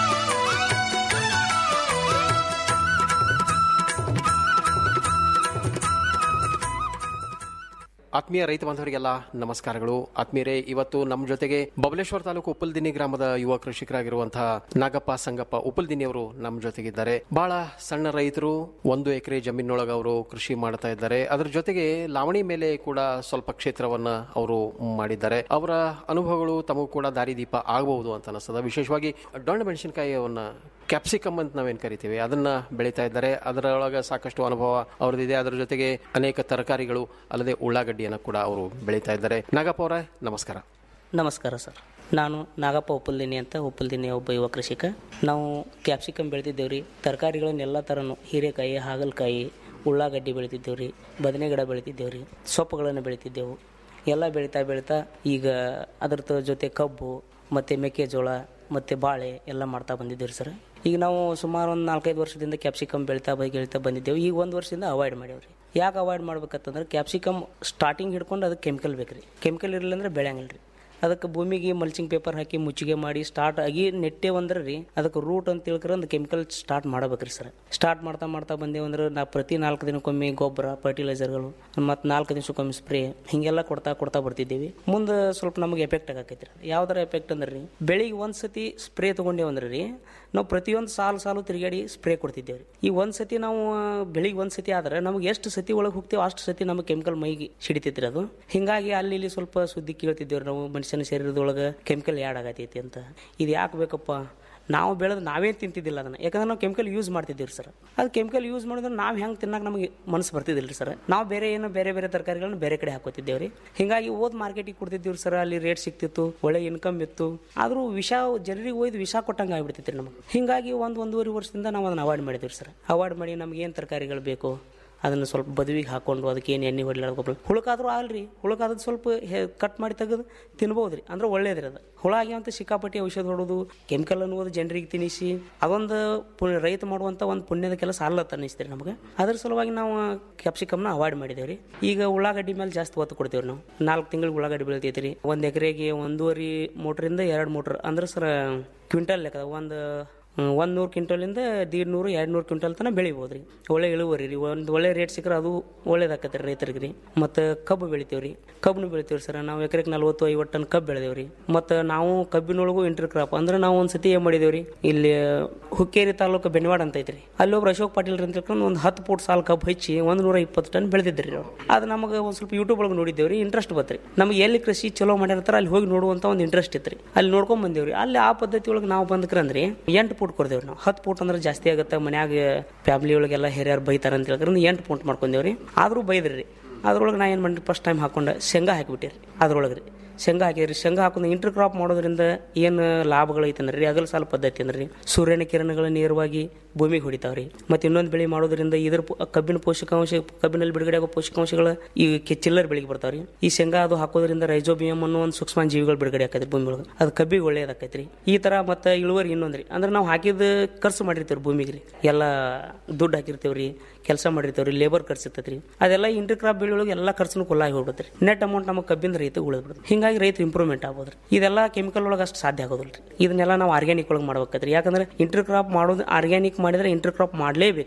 ಆತ್ಮೀಯ ರೈತ ಬಾಂಧವರಿಗೆಲ್ಲ ನಮಸ್ಕಾರಗಳು ಆತ್ಮೀಯರೇ ಇವತ್ತು ನಮ್ಮ ಜೊತೆಗೆ ಬಬಲೇಶ್ವರ ತಾಲೂಕು ಉಪ್ಪಲ್ದಿನಿ ಗ್ರಾಮದ ಯುವ ಕೃಷಿಕರಾಗಿರುವಂತಹ ನಾಗಪ್ಪ ಸಂಗಪ್ಪ ಉಪ್ಪಲ್ದಿನಿ ಅವರು ನಮ್ಮ ಜೊತೆಗಿದ್ದಾರೆ ಬಹಳ ಸಣ್ಣ ರೈತರು ಒಂದು ಎಕರೆ ಜಮೀನೊಳಗ ಅವರು ಕೃಷಿ ಮಾಡ್ತಾ ಇದ್ದಾರೆ ಅದರ ಜೊತೆಗೆ ಲಾವಣಿ ಮೇಲೆ ಕೂಡ ಸ್ವಲ್ಪ ಕ್ಷೇತ್ರವನ್ನ ಅವರು ಮಾಡಿದ್ದಾರೆ ಅವರ ಅನುಭವಗಳು ತಮಗೂ ಕೂಡ ದಾರಿದೀಪ ಆಗಬಹುದು ಅಂತ ಅನಿಸ್ತದ ವಿಶೇಷವಾಗಿ ಡೊಣ್ಣ ಮೆಣಸಿನಕಾಯಿಯವನ್ನ ಕ್ಯಾಪ್ಸಿಕಮ್ ಅಂತ ನಾವೇನ್ ಕರಿತೀವಿ ಅದನ್ನ ಬೆಳೀತಾ ಇದ್ದಾರೆ ಅದರೊಳಗೆ ಸಾಕಷ್ಟು ಅನುಭವ ಅವ್ರದ್ದಿದೆ ಅದರ ಜೊತೆಗೆ ಅನೇಕ ತರಕಾರಿಗಳು ಅಲ್ಲದೆ ಉಳ್ಳಾಗಡ್ಡಿಯನ್ನು ಕೂಡ ಅವರು ಬೆಳೀತಾ ಇದ್ದಾರೆ ನಾಗಪ್ಪ ಅವರೇ ನಮಸ್ಕಾರ ನಮಸ್ಕಾರ ಸರ್ ನಾನು ನಾಗಪ್ಪ ಉಪ್ಪಲ್ದಿನಿ ಅಂತ ಉಪ್ಪಲ್ದಿನಿ ಒಬ್ಬ ಯುವ ಕೃಷಿಕ ನಾವು ಕ್ಯಾಪ್ಸಿಕಮ್ ಬೆಳೆದಿದ್ದೇವೆ ರೀ ತರಕಾರಿಗಳನ್ನೆಲ್ಲ ಥರನೂ ಹೀರೆಕಾಯಿ ಹಾಗಲಕಾಯಿ ಉಳ್ಳಾಗಡ್ಡಿ ಬೆಳಿತಿದ್ದೇವೆ ರೀ ಬದನೆ ಗಿಡ ಬೆಳಿತಿದ್ದೇವೆ ರೀ ಸೊಪ್ಪುಗಳನ್ನು ಬೆಳಿತಿದ್ದೆವು ಎಲ್ಲ ಬೆಳೀತಾ ಬೆಳೀತಾ ಈಗ ಅದರ ಜೊತೆ ಕಬ್ಬು ಮತ್ತು ಮೆಕ್ಕೆಜೋಳ ಮತ್ತು ಬಾಳೆ ಎಲ್ಲ ಮಾಡ್ತಾ ಬಂದಿದ್ದೇವೆ ಸರ್ ಈಗ ನಾವು ಸುಮಾರು ಒಂದು ನಾಲ್ಕೈದು ವರ್ಷದಿಂದ ಕ್ಯಾಪ್ಸಿಕಮ್ ಬೆಳೀತಾ ಬೈ ಬೆಳೀತಾ ಬಂದಿದ್ದೇವೆ ಈಗ ಒಂದು ವರ್ಷದಿಂದ ಅವಾಯ್ಡ್ ಮಾಡೇವ್ರಿ ಯಾಕೆ ಅವಾಯ್ಡ್ ಮಾಡ್ಬೇಕಂತಂದ್ರೆ ಕ್ಯಾಪ್ಸಿಕಮ್ ಸ್ಟಾರ್ಟಿಂಗ್ ಹಿಡ್ಕೊಂಡು ಅದಕ್ಕೆ ಕೆಮಿಕಲ್ ಬೇಕು ರೀ ಕೆಮಿಕಲ್ ಇರಲಿಲ್ಲ ಅಂದ್ರೆ ಬೆಳೆಯಂಗಿಲ್ಲ ರೀ ಅದಕ್ಕೆ ಭೂಮಿಗೆ ಮಲ್ಚಿಂಗ್ ಪೇಪರ್ ಹಾಕಿ ಮುಚ್ಚಿಗೆ ಮಾಡಿ ಸ್ಟಾರ್ಟ್ ಆಗಿ ನೆಟ್ಟೆ ಅಂದ್ರೆ ರೀ ಅದಕ್ಕೆ ರೂಟ್ ಅಂತ ತಿಳ್ಕರ ಒಂದು ಕೆಮಿಕಲ್ ಸ್ಟಾರ್ಟ್ ಮಾಡ್ಬೇಕ್ರಿ ಸರ್ ಸ್ಟಾರ್ಟ್ ಮಾಡ್ತಾ ಮಾಡ್ತಾ ಬಂದೇವಂದ್ರೆ ನಾ ಪ್ರತಿ ನಾಲ್ಕು ದಿನಕ್ಕೊಮ್ಮೆ ಗೊಬ್ಬರ ಫರ್ಟಿಲೈಸರ್ಗಳು ಮತ್ತು ನಾಲ್ಕು ದಿವಸಕ್ಕೊಮ್ಮೆ ಸ್ಪ್ರೇ ಹಿಂಗೆಲ್ಲ ಕೊಡ್ತಾ ಕೊಡ್ತಾ ಬರ್ತಿದ್ದೀವಿ ಮುಂದೆ ಸ್ವಲ್ಪ ನಮಗೆ ಎಫೆಕ್ಟ್ ಆಗಕೈತಿ ರೀ ಯಾವ್ದಾರ ಎಫೆಕ್ಟ್ ಅಂದ್ರೆ ರೀ ಬೆಳಿಗ್ಗೆ ಒಂದು ಸತಿ ಸ್ಪ್ರೇ ತೊಗೊಂಡೇವಂದ್ರೆ ರೀ ನಾವು ಪ್ರತಿಯೊಂದು ಸಾಲು ಸಾಲು ತಿರುಗಾಡಿ ಸ್ಪ್ರೇ ಕೊಡ್ತಿದ್ದೇವೆ ರೀ ಈ ಒಂದು ಸತಿ ನಾವು ಬೆಳಿಗ್ಗೆ ಒಂದು ಸತಿ ಆದ್ರೆ ನಮಗೆ ಎಷ್ಟು ಸತಿ ಒಳಗೆ ಹೋಗ್ತೀವೋ ಅಷ್ಟು ಸತಿ ನಮಗೆ ಕೆಮಿಕಲ್ ಮೈಗೆ ಸಿಡಿತೈತ್ರಿ ಅದು ಹಿಂಗಾಗಿ ಅಲ್ಲಿ ಇಲ್ಲಿ ಸ್ವಲ್ಪ ಸುದ್ದಿ ಕೇಳ್ತಿದ್ದೇವೆ ನಾವು ಮನುಷ್ಯನ ಶರೀರದೊಳಗೆ ಕೆಮಿಕಲ್ ಆ್ಯಡ್ ಆಗತೈತಿ ಅಂತ ಇದು ಯಾಕೆ ಬೇಕಪ್ಪ ನಾವು ಬೆಳೆದು ನಾವೇನು ತಿಂತಿದ್ದಿಲ್ಲ ಅದನ್ನು ಯಾಕಂದ್ರೆ ನಾವು ಕೆಮಿಕಲ್ ಯೂಸ್ ಮಾಡ್ತಿದ್ದೀವಿ ಸರ್ ಅದು ಕೆಮಿಕಲ್ ಯೂಸ್ ಮಾಡಿದ್ರೆ ನಾವು ಹೆಂಗೆ ತಿನ್ನಕ್ಕೆ ನಮಗೆ ಮನಸ್ಸು ಬರ್ತಿದ್ದಿಲ್ಲ ರೀ ಸರ್ ನಾವು ಬೇರೆ ಏನೋ ಬೇರೆ ಬೇರೆ ತರಕಾರಿಗಳನ್ನ ಬೇರೆ ಕಡೆ ಹಾಕೋತಿದ್ದೇವೆ ರೀ ಹಿಂಗಾಗಿ ಓದ್ ಮಾರ್ಕೆಟಿಗೆ ಕೊಡ್ತಿದ್ದೀವಿ ಸರ್ ಅಲ್ಲಿ ರೇಟ್ ಸಿಕ್ತಿತ್ತು ಒಳ್ಳೆ ಇನ್ಕಮ್ ಇತ್ತು ಆದರೂ ವಿಷ ಜನರಿಗೆ ಒಯ್ದು ವಿಷ ಕೊಟ್ಟಂಗೆ ಆಗ್ಬಿಡ್ತೈತಿ ನಮಗೆ ಹಿಂಗಾಗಿ ಒಂದು ಒಂದೂವರೆ ವರ್ಷದಿಂದ ನಾವು ಅದನ್ನು ಅವಾಯ್ಡ್ ಮಾಡಿದ್ದೀವಿ ಸರ್ ಅವಾಯ್ಡ್ ಮಾಡಿ ನಮ್ಗೆ ಏನು ತರಕಾರಿಗಳು ಬೇಕು ಅದನ್ನು ಸ್ವಲ್ಪ ಬದುವಿಗೆ ಹಾಕೊಂಡು ಅದಕ್ಕೆ ಏನು ಎಣ್ಣೆ ಹೊಡ್ಲಾಡ್ಕೊಬಲ್ಲ ಹುಳಕಾದ್ರೂ ಆಗಲ್ರಿ ಹುಳಕಾದ್ ಸ್ವಲ್ಪ ಕಟ್ ಮಾಡಿ ತೆಗೆದು ತಿನ್ಬೋದು ರೀ ಅಂದ್ರೆ ಒಳ್ಳೇದ್ರಿ ಅದು ಹುಳ ಆಗ್ಯಾವಂತ ಸಿಕ್ಕಾಪಟ್ಟಿ ಔಷಧ ಹೊಡೋದು ಕೆಮಿಕಲ್ ಅನ್ನೋದು ಜನರಿಗೆ ತಿನ್ನಿಸಿ ಅದೊಂದು ಪು ರೈತ ಮಾಡುವಂಥ ಒಂದು ಪುಣ್ಯದ ಕೆಲಸ ಅಲ್ಲತ್ತ ಅನ್ನಿಸ್ತೀರಿ ನಮಗೆ ಅದ್ರ ಸಲುವಾಗಿ ನಾವು ಕ್ಯಾಪ್ಸಿಕಮ್ನ ಅವಾಯ್ಡ್ ಮಾಡಿದ್ದೇವೆ ರೀ ಈಗ ಉಳ್ಳಾಗಡ್ಡಿ ಮೇಲೆ ಜಾಸ್ತಿ ಒತ್ತು ಕೊಡ್ತೇವೆ ನಾವು ನಾಲ್ಕು ತಿಂಗಳಿಗೆ ಉಳ್ಳಾಗಡ್ಡಿ ಬೆಳಿತೈತಿ ರೀ ಒಂದು ಎಕರೆಗೆ ಒಂದೂವರೆ ಮೋಟ್ರಿಂದ ಎರಡು ಮೋಟ್ರ್ ಅಂದ್ರೆ ಸರ್ ಕ್ವಿಂಟಲ್ ಲೆಕ್ಕ ಒಂದು ಒಂದು ನೂರು ಕ್ವಿಂಟಲಿಂದ ದೀಡ್ ನೂರು ಎರಡು ನೂರು ಕ್ವಿಂಟಲ್ ತನಕ ಬೆಳಿಬೋದು ರೀ ಒಳ್ಳೆ ಇಳುವರಿ ರೀ ಒಂದು ಒಳ್ಳೆ ರೇಟ್ ಸಿಕ್ಕರೆ ಅದು ಒಳ್ಳೇದಾಕತ್ತೆ ರೀ ರೈತರಿಗೆ ರೀ ಮತ್ತು ಕಬ್ಬು ಬೆಳಿತೀವಿ ರೀ ಕಬ್ಬನ್ನು ಬೆಳಿತೀವಿ ಸರ್ ನಾವು ಎಕರೆಗೆ ನಲ್ವತ್ತು ಐವತ್ತು ಟನ್ ಕಬ್ಬು ಬೆಳೆದೇವೆ ರೀ ಮತ್ತು ನಾವು ಕಬ್ಬಿನೊಳಗೂ ಇಂಟರ್ ಕ್ರಾಪ್ ಅಂದ್ರೆ ನಾವು ಒಂದು ಸತಿ ಏನು ಮಾಡಿದೇವೆ ರೀ ಇಲ್ಲಿ ಹುಕ್ಕೇರಿ ತಾಲೂಕು ಬೆನ್ವಾಡ ಅಂತ ಐತ್ರಿ ಅಲ್ಲಿ ಒಬ್ರು ಅಶೋಕ್ ಪಾಟೀಲ್ ಅಂತ ತಿಳ್ಕೊಂಡು ಒಂದು ಹತ್ತು ಫೂಟ್ ಸಾಲು ಕಬ್ಬು ಹಚ್ಚಿ ಒಂದು ನೂರ ಇಪ್ಪತ್ತು ಟನ್ ಬೆಳೆದಿದ್ರಿ ಅವ್ರು ಅದು ನಮಗೆ ಒಂದು ಸ್ವಲ್ಪ ಯೂಟ್ಯೂಬ್ ಒಳಗೆ ನೋಡಿದ್ದೇವೆ ರೀ ಇಂಟ್ರೆಸ್ಟ್ ಬತ್ರಿ ನಮಗೆ ಎಲ್ಲಿ ಕೃಷಿ ಚಲೋ ಮಾಡಿರ್ತಾರೆ ಅಲ್ಲಿ ಹೋಗಿ ನೋಡುವಂಥ ಒಂದು ಇಂಟ್ರೆಸ್ಟ್ ಇತ್ತು ರೀ ಅಲ್ಲಿ ನೋಡ್ಕೊಂಡ್ ಬಂದೇವ್ರಿ ಅಲ್ಲಿ ಆ ಪದ್ಧತಿ ಒಳಗೆ ನಾವು ಬಂದ್ಕ್ರಂದ್ರಿ ಎಂಟು ಫೂಟ್ ಕೊಡ್ದೇವ್ರಿ ನಾವು ಹತ್ತು ಫೂಟ್ ಅಂದ್ರೆ ಜಾಸ್ತಿ ಆಗುತ್ತೆ ಮನ್ಯಾಗ ಫ್ಯಾಮಿಲಿ ಒಳಗೆಲ್ಲ ಹಿರಿಯರು ಬೈತಾರ ಅಂತ ಹೇಳ್ತಾರೆ ಎಂಟು ಫೂಟ್ ಮಾಡ್ಕೊಂಡೇವ್ರಿ ಆದರೂ ಬೈದ್ರಿ ರೀ ಅದ್ರೊಳಗೆ ನಾ ಏನು ಮಾಡಿ ಫಸ್ಟ್ ಟೈಮ್ ಹಾಕೊಂಡೆ ಶೇಂಗಾ ಹಾಕಿಬಿಟ್ಟಿರಿ ಅದ್ರೊಳಗೆ ರೀ ಶೇಂಗಾ ಹಾಕಿದ್ರಿ ಶೇಂಗಾ ಹಾಕೊಂಡು ಇಂಟರ್ ಕ್ರಾಪ್ ಮಾಡೋದ್ರಿಂದ ಏನು ಲಾಭಗಳು ಐತಂದ್ರೆ ರೀ ಅಗಲ ಸಾಲ ಪದ್ಧತಿ ಅಂದ್ರೆ ರೀ ಸೂರ್ಯನ ಕಿರಣಗಳು ನೇರವಾಗಿ ಭೂಮಿಗೆ ಹೊಡಿತಾವ್ರಿ ಮತ್ತೆ ಇನ್ನೊಂದು ಬೆಳೆ ಮಾಡೋದ್ರಿಂದ ಇದ್ರ ಪೋ- ಕಬ್ಬಿನ ಪೋಷಕಾಂಶ ಕಬ್ಬಿನಲ್ಲಿ ಬಿಡುಗಡೆ ಆಗೋ ಪೋಷಕಾಂಶಗಳು ಈ ಕೆ- ಚಿಲ್ಲರ್ ಬೆಳೆಗೆ ಬರ್ತಾವ್ರಿ ಈ ಶೇಂಗಾ ಅದು ಹಾಕೋದ್ರಿಂದ ರೈಜೋಬಿಯಂ ಅನ್ನೋ ಒಂದು ಸೂಕ್ಷ್ಮ ಜೀವಿಗಳು ಬಿಡುಗಡೆ ಆಕೈತಿ ಭೂಮಿ ಒಳಗೆ ಅದು ಕಬ್ಬಿಗೆ ಒಳ್ಳೇದಾಕೈತ್ರಿ ಈ ತರ ಮತ್ತೆ ಇಳುವರಿ ಇನ್ನೊಂದ್ರಿ ಅಂದ್ರೆ ನಾವು ಹಾಕಿದ ಖರ್ಚು ಮಾಡಿರ್ತೀವಿ ಭೂಮಿಗೆ ರೀ ಎಲ್ಲ ದುಡ್ಡು ಹಾಕಿರ್ತೀವ್ರಿ ಕೆಲಸ ಮಾಡಿರ್ತೀವ್ರಿ ಲೇಬರ್ ಖರ್ಚು ಇರ್ತೈತ್ರಿ ಅದೆಲ್ಲ ಇಂಟರ್ ಕ್ರಾಪ್ ಬೆಳೆ ಒಳಗೆ ಎಲ್ಲ ಖರ್ಚು ಕೊಲ್ಲಾಗಿ ಹೋಗ್ಬಿಡ್ತ್ರಿ ನೆಟ್ ಅಮೌಂಟ್ ನಮಗೆ ಕಬ್ಬಿಂದ ರೈತ ಉಳಿದ್ಬಿಡುತ್ತೆ ಹಿಂಗಾಗಿ ರೈತ ಇಂಪ್ರೂವ್ಮೆಂಟ್ ಆಗ್ಬೋದ್ರಿ ಇದೆಲ್ಲ ಕೆಮಿಕಲ್ ಒಳಗೆ ಅಷ್ಟು ಸಾಧ್ಯ ಆಗೋದಿಲ್ಲ ಇದನ್ನೆಲ್ಲ ನಾವು ಆರ್ಗ್ಯಾನಿಕ್ ಒಳಗೆ ಮಾಡ್ಬೇಕತ್ರಿ ಯಾಕಂದ್ರೆ ಇಂಟರ್ ಕ್ರಾಪ್ ಮಾಡೋದು ಆರ್ಗ್ಯಾನಿಕ್ ಮಾಡಿದ್ರೆ ಇಂಟರ್ ಕ್ರಾಪ್ ಮಾಡಲೇಬೇಕ್ರಿ